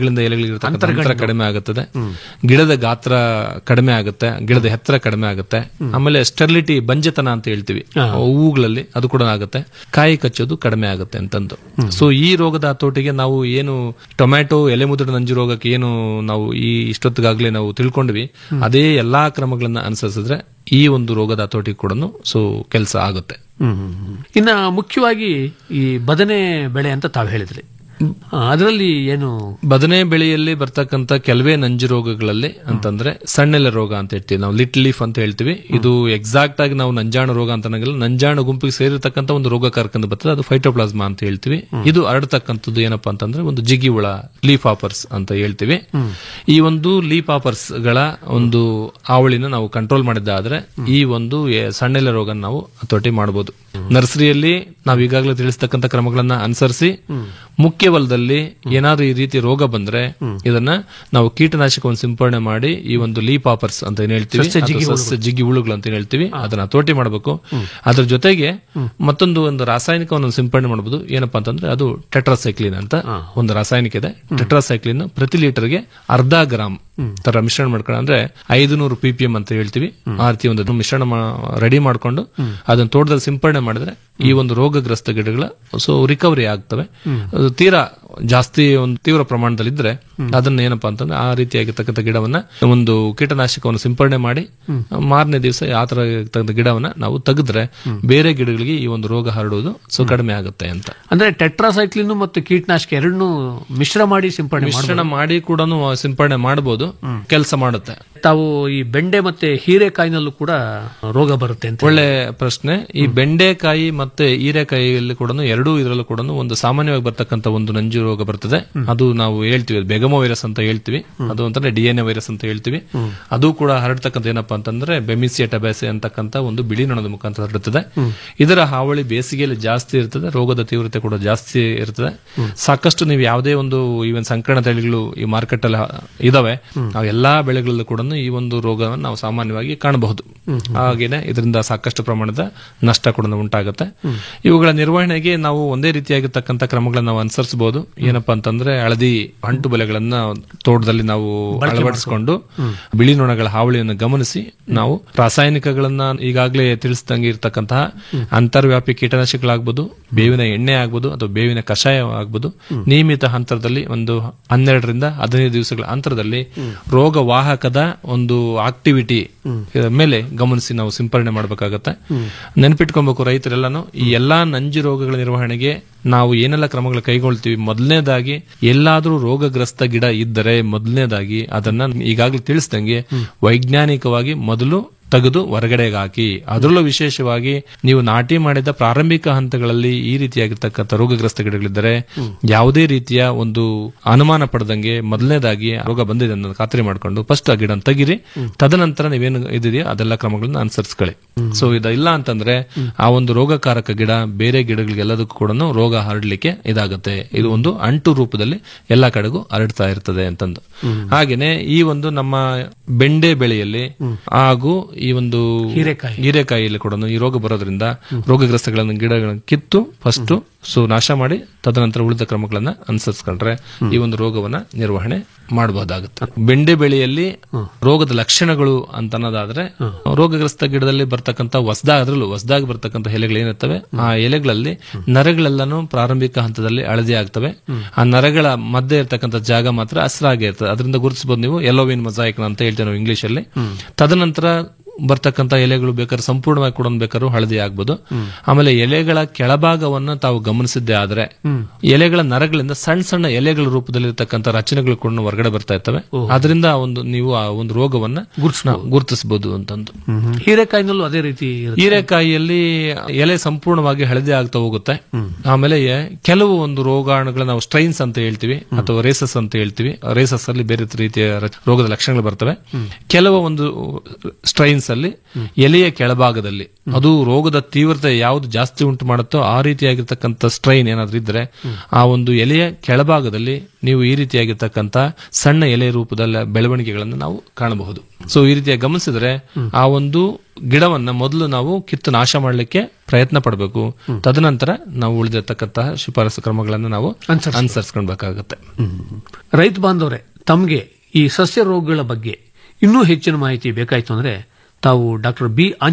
ಎಲೆಗಳಿಂದ ಎಲೆಗಳಿಗೆ ಅಂತರ ಕಡಿಮೆ ಆಗುತ್ತದೆ ಗಿಡದ ಗಾತ್ರ ಕಡಿಮೆ ಆಗುತ್ತೆ ಗಿಡದ ಎತ್ತರ ಕಡಿಮೆ ಆಗುತ್ತೆ ಆಮೇಲೆ ಸ್ಟೆರ್ಲಿಟಿ ಬಂಜತನ ಅಂತ ಹೇಳ್ತೀವಿ ಹೂವುಗಳಲ್ಲಿ ಅದು ಕೂಡ ಆಗುತ್ತೆ ಕಾಯಿ ಕಚ್ಚೋದು ಕಡಿಮೆ ಆಗುತ್ತೆ ಅಂತಂದು ಸೊ ಈ ರೋಗದ ಹತೋಟಿಗೆ ನಾವು ಏನು ಟೊಮ್ಯಾಟೊ ಎಲೆ ಮುದುಡ ನಂಜು ರೋಗಕ್ಕೆ ಏನು ನಾವು ಈ ಇಷ್ಟೊತ್ತಿಗಾಗ್ಲೇ ನಾವು ತಿಳ್ಕೊಂಡ್ವಿ ಅದೇ ಎಲ್ಲಾ ಕ್ರಮಗಳನ್ನ ಅನುಸರಿಸಿದ್ರೆ ಈ ಒಂದು ರೋಗದ ಹತೋಟಿ ಕೂಡ ಸೊ ಕೆಲಸ ಆಗುತ್ತೆ ಇನ್ನ ಮುಖ್ಯವಾಗಿ ಈ ಬದನೆ ಬೆಳೆ ಅಂತ ತಾವು ಹೇಳಿದ್ರಿ ಅದರಲ್ಲಿ ಏನು ಬದನೆ ಬೆಳೆಯಲ್ಲಿ ಬರ್ತಕ್ಕಂತ ಕೆಲವೇ ನಂಜು ರೋಗಗಳಲ್ಲಿ ಅಂತಂದ್ರೆ ಸಣ್ಣೆಲೆ ರೋಗ ಅಂತ ಹೇಳ್ತೀವಿ ನಾವು ಲಿಟ್ ಲೀಫ್ ಅಂತ ಹೇಳ್ತೀವಿ ಇದು ಎಕ್ಸಾಕ್ಟ್ ಆಗಿ ನಾವು ನಂಜಾಣು ರೋಗ ಅಂತ ಅನ್ನಂಗಿಲ್ಲ ನಂಜಾಣು ಗುಂಪಿಗೆ ಸೇರಿರ್ತಕ್ಕಂಥ ಒಂದು ರೋಗ ಕರ್ಕೊಂಡು ಬರ್ತದೆ ಅದು ಫೈಟೋಪ್ಲಾಸ್ಮಾ ಅಂತ ಹೇಳ್ತೀವಿ ಇದು ಹರಡ್ತಕ್ಕಂಥದ್ದು ಏನಪ್ಪಾ ಅಂತಂದ್ರೆ ಒಂದು ಜಿಗಿ ಹುಳ ಲೀಫ್ ಆಪರ್ಸ್ ಅಂತ ಹೇಳ್ತೀವಿ ಈ ಒಂದು ಲೀಫ್ ಆಪರ್ಸ್ ಗಳ ಒಂದು ಆವಳಿನ ನಾವು ಕಂಟ್ರೋಲ್ ಮಾಡಿದ್ದಾದ್ರೆ ಈ ಒಂದು ಎ- ಸಣ್ಣೆಲೆ ರೋಗ ನಾವು ಹತೋಟಿ ಮಾಡಬಹುದು ನರ್ಸರಿಯಲ್ಲಿ ನಾವು ಈಗಾಗಲೇ ತಿಳಿಸ್ತಕ್ಕಂಥ ಕ್ರಮಗಳನ್ನ ಅನುಸರಿಸಿ ಮುಖ್ಯ ಹೊಲದಲ್ಲಿ ಏನಾದ್ರೂ ಈ ರೀತಿ ರೋಗ ಬಂದ್ರೆ ಇದನ್ನ ನಾವು ಕೀಟನಾಶಕವನ್ನು ಸಿಂಪಡಣೆ ಮಾಡಿ ಈ ಒಂದು ಲೀಪ್ ಆಪರ್ಸ್ ಅಂತ ಏನ್ ಹೇಳ್ತೀವಿ ಸಸ್ಯ ಜಿಗಿ ಅಥವಾ ಸಸ್ಯ ಜಿಗಿ ಹುಳುಗಳು ಅಂತ ಏನ್ ಹೇಳ್ತೀವಿ ಅದನ್ನ ಹತೋಟಿ ಮಾಡಬೇಕು ಅದ್ರ ಜೊತೆಗೆ ಮತ್ತೊಂದು ಒಂದು ರಾಸಾಯನಿಕವನ್ನು ಸಿಂಪಡಣೆ ಮಾಡಬಹುದು ಏನಪ್ಪಾ ಅಂತಂದ್ರೆ ಅದು ಟೆಟ್ರಾಸೈಕ್ಲಿನ್ ಅಂತ ಒಂದು ರಾಸಾಯನಿಕ ಇದೆ ಟೆಟ್ರಾಸೈಕ್ಲಿನ್ ಪ್ರತಿ ಲೀಟರ್ಗೆ ಅರ್ಧ ಗ್ರಾಮ್ ತರ ಮಿಶ್ರಣ ಮಾಡ್ಕೊಂಡು ಅಂದ್ರೆ ಐದು ನೂರು ಪಿ ಪಿ ಎಂ ಅಂತ ಹೇಳ್ತೀವಿ ಆ ರೀತಿ ಒಂದು ಮಿಶ್ರಣ ರೆಡಿ ಮಾಡ್ಕೊಂಡು ಅದನ್ನ ತೋಟದಲ್ಲಿ ಸಿಂಪಡಣೆ ಮಾಡಿದ್ರೆ ಈ ಒಂದು ರೋಗಗ್ರಸ್ತ ಗಿಡಗಳ ಸೊ ರಿಕವರಿ ಆಗ್ತವೆ ಅದು ತೀರಾ ಜಾಸ್ತಿ ಒಂದು ತೀವ್ರ ಪ್ರಮಾಣದಲ್ಲಿ ಇದ್ರೆ ಅದನ್ನ ಏನಪ್ಪಾ ಅಂತಂದ್ರೆ ಆ ರೀತಿಯಾಗಿರ್ತಕ್ಕಂಥ ಗಿಡವನ್ನ ಒಂದು ಕೀಟನಾಶಕವನ್ನು ಸಿಂಪಡಣೆ ಮಾಡಿ ಮಾರನೇ ದಿವಸ ಆ ತರ ಇರ್ತಕ್ಕಂಥ ಗಿಡವನ್ನ ನಾವು ತೆಗೆದ್ರೆ ಬೇರೆ ಗಿಡಗಳಿಗೆ ಈ ಒಂದು ರೋಗ ಹರಡುವುದು ಸೊ ಕಡಿಮೆ ಆಗುತ್ತೆ ಅಂತ ಅಂದ್ರೆ ಟೆಟ್ರಾಸೈಕ್ಲಿನ್ ಮತ್ತು ಕೀಟನಾಶಕ ಎರಡನ್ನೂ ಮಿಶ್ರ ಮಾಡಿ ಸಿಂಪಡಣೆ ಮಿಶ್ರಣ ಮಾಡಿ ಕೂಡ ಸಿಂಪಡಣೆ ಮಾಡಬಹುದು ಕೆಲಸ ಮಾಡುತ್ತೆ ತಾವು ಈ ಬೆಂಡೆ ಮತ್ತೆ ಹೀರೆಕಾಯಿನಲ್ಲೂ ಕೂಡ ರೋಗ ಬರುತ್ತೆ ಅಂತ ಒಳ್ಳೆ ಪ್ರಶ್ನೆ ಈ ಬೆಂಡೆಕಾಯಿ ಮತ್ತೆ ಹೀರೆಕಾಯಿಯಲ್ಲಿ ಕೂಡ ಎರಡೂ ಇದರಲ್ಲೂ ಕೂಡ ಒಂದು ಸಾಮಾನ್ಯವಾಗಿ ಬರ್ತಕ್ಕಂಥ ಒಂದು ನಂಜು ರೋಗ ಬರ್ತದೆ ಅದು ನಾವು ಹೇಳ್ತೀವಿ ಬೆಗಮೋ ವೈರಸ್ ಅಂತ ಹೇಳ್ತೀವಿ ಅದು ಅಂತಂದ್ರೆ ಡಿ ಎನ್ ಎ ವೈರಸ್ ಅಂತ ಹೇಳ್ತೀವಿ ಅದು ಕೂಡ ಹರಡ್ತಕ್ಕಂಥ ಏನಪ್ಪಾ ಅಂತಂದ್ರೆ ಬೆಮಿಸಿಯ ಟಬಾಸೆ ಅಂತಕ್ಕಂಥ ಒಂದು ಬಿಳಿ ನೊಣದ ಮುಖಾಂತರ ಹರಡುತ್ತದೆ ಇದರ ಹಾವಳಿ ಬೇಸಿಗೆಯಲ್ಲಿ ಜಾಸ್ತಿ ಇರ್ತದೆ ರೋಗದ ತೀವ್ರತೆ ಕೂಡ ಜಾಸ್ತಿ ಇರ್ತದೆ ಸಾಕಷ್ಟು ನೀವು ಯಾವುದೇ ಒಂದು ಈವನ್ ಸಂಕರಣ ತಳಿಗಳು ಈ ಮಾರ್ಕೆಟ್ ಅಲ್ಲಿ ಇದಾವೆ ಆ ಎಲ್ಲಾ ಬೆಳೆಗಳಲ್ಲೂ ಕೂಡ ಈ ಒಂದು ರೋಗವನ್ನು ನಾವು ಸಾಮಾನ್ಯವಾಗಿ ಕಾಣಬಹುದು ಹಾಗೇನೆ ಇದರಿಂದ ಸಾಕಷ್ಟು ಪ್ರಮಾಣದ ನಷ್ಟ ಕೂಡ ಉಂಟಾಗುತ್ತೆ ಇವುಗಳ ನಿರ್ವಹಣೆಗೆ ನಾವು ಒಂದೇ ರೀತಿಯಾಗಿರ್ತಕ್ಕಂಥ ಕ್ರಮಗಳನ್ನ ನಾವು ಅನುಸರಿಸಬಹುದು ಏನಪ್ಪಾ ಅಂತಂದ್ರೆ ಹಳದಿ ಅಂಟು ಬಲೆಗಳನ್ನ ತೋಟದಲ್ಲಿ ನಾವು ಅಳವಡಿಸಿಕೊಂಡು ಬಿಳಿ ನೊಣಗಳ ಹಾವಳಿಯನ್ನು ಗಮನಿಸಿ ನಾವು ರಾಸಾಯನಿಕಗಳನ್ನ ಈಗಾಗಲೇ ತಿಳಿಸಿದಂಗೆ ಇರತಕ್ಕಂತಹ ಅಂತರ್ವ್ಯಾಪಿ ಕೀಟನಾಶಕಗಳಾಗ್ಬೋದು ಬೇವಿನ ಎಣ್ಣೆ ಆಗ್ಬೋದು ಅಥವಾ ಬೇವಿನ ಕಷಾಯ ಆಗ್ಬೋದು ನಿಯಮಿತ ಹಂತದಲ್ಲಿ ಒಂದು ಹನ್ನೆರಡರಿಂದ ಹದಿನೈದು ದಿವಸಗಳ ಅಂತರದಲ್ಲಿ ರೋಗ ವಾಹಕದ ಒಂದು ಆಕ್ಟಿವಿಟಿ ಮೇಲೆ ಗಮನಿಸಿ ನಾವು ಸಿಂಪರಣೆ ಮಾಡಬೇಕಾಗತ್ತೆ ನೆನಪಿಟ್ಕೊಬೇಕು ರೈತರೆಲ್ಲಾನು ಈ ಎಲ್ಲಾ ನಂಜು ರೋಗಗಳ ನಿರ್ವಹಣೆಗೆ ನಾವು ಏನೆಲ್ಲ ಕ್ರಮಗಳು ಕೈಗೊಳ್ತೀವಿ ಮೊದಲನೇದಾಗಿ ಎಲ್ಲಾದ್ರೂ ರೋಗಗ್ರಸ್ತ ಗಿಡ ಇದ್ದರೆ ಮೊದಲನೇದಾಗಿ ಅದನ್ನ ಈಗಾಗಲೇ ತಿಳಿಸ್ದಂಗೆ ವೈಜ್ಞಾನಿಕವಾಗಿ ಮೊದಲು ತೆಗೆದು ಹೊರಗಡೆಗೆ ಹಾಕಿ ಅದರಲ್ಲೂ ವಿಶೇಷವಾಗಿ ನೀವು ನಾಟಿ ಮಾಡಿದ ಪ್ರಾರಂಭಿಕ ಹಂತಗಳಲ್ಲಿ ಈ ರೀತಿಯಾಗಿರ್ತಕ್ಕಂಥ ರೋಗಗ್ರಸ್ತ ಗಿಡಗಳಿದ್ದರೆ ಯಾವುದೇ ರೀತಿಯ ಒಂದು ಅನುಮಾನ ಪಡೆದಂಗೆ ಮೊದಲನೇದಾಗಿ ರೋಗ ಬಂದಿದೆ ಅನ್ನೋದು ಖಾತ್ರಿ ಮಾಡಿಕೊಂಡು ಫಸ್ಟ್ ಆ ಗಿಡ ತೆಗಿರಿ ತದನಂತರ ನೀವೇನು ಇದೆಯೋ ಅದೆಲ್ಲ ಕ್ರಮಗಳನ್ನ ಅನುಸರಿಸ್ಕೊಳ್ಳಿ ಸೊ ಇದು ಇಲ್ಲ ಅಂತಂದ್ರೆ ಆ ಒಂದು ರೋಗಕಾರಕ ಗಿಡ ಬೇರೆ ಗಿಡಗಳಿಗೆಲ್ಲದಕ್ಕೂ ಕೂಡ ರೋಗ ಹರಡ್ಲಿಕ್ಕೆ ಇದಾಗುತ್ತೆ ಇದು ಒಂದು ಅಂಟು ರೂಪದಲ್ಲಿ ಎಲ್ಲಾ ಕಡೆಗೂ ಹರಡ್ತಾ ಇರ್ತದೆ ಅಂತಂದು ಹಾಗೇನೆ ಈ ಒಂದು ನಮ್ಮ ಬೆಂಡೆ ಬೆಳೆಯಲ್ಲಿ ಹಾಗೂ ಈ ಒಂದು ಹೀರೆಕಾಯಿ. ಹೀರೆಕಾಯಿಯಲ್ಲಿ ಕೂಡ ಈ ರೋಗ ಬರೋದ್ರಿಂದ ರೋಗಗ್ರಸ್ತಗಳನ್ನು ಗಿಡಗಳನ್ನು ಕಿತ್ತು ಫಸ್ಟ್ ಸೊ ನಾಶ ಮಾಡಿ ತದನಂತರ ಉಳಿದ ಕ್ರಮಗಳನ್ನ ಅನುಸರಿಸ್ಕೊಂಡ್ರೆ ಈ ಒಂದು ರೋಗವನ್ನ ನಿರ್ವಹಣೆ ಮಾಡಬಹುದಾಗುತ್ತೆ ಬೆಂಡೆ ಬೆಳೆಯಲ್ಲಿ ರೋಗದ ಲಕ್ಷಣಗಳು ಅಂತ ಅನ್ನೋದಾದ್ರೆ ರೋಗಗ್ರಸ್ತ ಗಿಡದಲ್ಲಿ ಬರ್ತಕ್ಕಂಥ ಹೊಸದಾಗ ಅದರಲ್ಲೂ ಹೊಸದಾಗಿ ಬರ್ತಕ್ಕಂಥ ಎಲೆಗಳು ಏನಿರ್ತವೆ ಆ ಎಲೆಗಳಲ್ಲಿ ನರಗಳೆಲ್ಲಾನು ಪ್ರಾರಂಭಿಕ ಹಂತದಲ್ಲಿ ಹಳದಿ ಆಗ್ತವೆ ಆ ನರಗಳ ಮಧ್ಯೆ ಇರ್ತಕ್ಕಂಥ ಜಾಗ ಮಾತ್ರ ಹಸಿರಾಗಿ ಇರ್ತದೆ ಅದರಿಂದ ಗುರುತಿಸಬಹುದು ನೀವು ಯೆಲ್ಲೋವಿನ್ ಮೊಸಾಯಿಕ್ ಅಂತ ಹೇಳ್ತೇವೆ ನಾವು ಇಂಗ್ಲಿಷ್ ಅಲ್ಲಿ ತದನಂತರ ಬರ್ತಕ್ಕಂಥ ಎಲೆಗಳು ಬೇಕಾದ್ರೆ ಸಂಪೂರ್ಣವಾಗಿ ಕೂಡ ಬೇಕಾದ್ರೂ ಹಳದಿ ಆಗ್ಬೋದು ಆಮೇಲೆ ಎಲೆಗಳ ಕೆಳಭಾಗವನ್ನ ತಾವು ಗಮನಿಸಿದ್ದೆ ಆದ್ರೆ ಎಲೆಗಳ ನರಗಳಿಂದ ಸಣ್ಣ ಸಣ್ಣ ಎಲೆಗಳ ರೂಪದಲ್ಲಿ ಇರ್ತಕ್ಕಂಥ ರಚನೆಗಳು ಕೂಡ ಹೊರಗಡೆ ಬರ್ತಾ ಇರ್ತವೆ ಅದರಿಂದ ಆ ಒಂದು ನೀವು ಆ ಒಂದು ರೋಗವನ್ನ ಗುರುತಿಸಬಹುದು ಅಂತಂದು ಹೀರೆಕಾಯಿನಲ್ಲೂ ಅದೇ ರೀತಿ ಇರುತ್ತೆ. ಹೀರೆಕಾಯಿಯಲ್ಲಿ ಎಲೆ ಸಂಪೂರ್ಣವಾಗಿ ಹಳದಿ ಆಗ್ತಾ ಹೋಗುತ್ತೆ ಆಮೇಲೆ ಕೆಲವು ಒಂದು ರೋಗಾಣುಗಳ ನಾವು ಸ್ಟ್ರೈನ್ಸ್ ಅಂತ ಹೇಳ್ತೀವಿ ಅಥವಾ ರೇಸಸ್ ಅಂತ ಹೇಳ್ತೀವಿ ರೇಸಸ್ ಅಲ್ಲಿ ಬೇರೆ ರೀತಿಯ ರ- ರೋಗದ ಲಕ್ಷಣಗಳು ಬರ್ತವೆ ಕೆಲವು ಒಂದು ಸ್ಟ್ರೈನ್ಸ್ ಸ್ಪೀಸೀಸ್ ಅಲ್ಲಿ ಎಲೆಯ ಕೆಳಭಾಗದಲ್ಲಿ ಅದು ರೋಗದ ತೀವ್ರತೆ ಯಾವುದು ಜಾಸ್ತಿ ಉಂಟು ಮಾಡುತ್ತೋ ಆ ರೀತಿಯಾಗಿರ್ತಕ್ಕಂಥ ಸ್ಟ್ರೈನ್ ಏನಾದ್ರೂ ಇದ್ರೆ ಆ ಒಂದು ಎಲೆಯ ಕೆಳಭಾಗದಲ್ಲಿ ನೀವು ಈ ರೀತಿಯಾಗಿರ್ತಕ್ಕಂಥ ಸಣ್ಣ ಎಲೆ ರೂಪದ ಬೆಳವಣಿಗೆಗಳನ್ನು ನಾವು ಕಾಣಬಹುದು ಸೊ ಈ ರೀತಿಯಾಗಿ ಗಮನಿಸಿದ್ರೆ ಆ ಒಂದು ಗಿಡವನ್ನ ಮೊದಲು ನಾವು ಕಿತ್ತು ನಾಶ ಮಾಡಲಿಕ್ಕೆ ಪ್ರಯತ್ನ ಪಡಬೇಕು ತದನಂತರ ನಾವು ಉಳಿದಿರ್ತಕ್ಕಂತಹ ಶಿಫಾರಸು ಕ್ರಮಗಳನ್ನು ನಾವು ಅನುಸರಿಸ್ಕೊಳ್ಬೇಕಾಗತ್ತೆ ರೈತ ಬಾಂಧವರೇ ತಮಗೆ ಈ ಸಸ್ಯ ರೋಗಗಳ ಬಗ್ಗೆ ಇನ್ನೂ ಹೆಚ್ಚಿನ ಮಾಹಿತಿ ಬೇಕಾಯಿತು ಅಂದ್ರೆ ತಾವು ಡಾಕ್ಟರ್ ಬಿ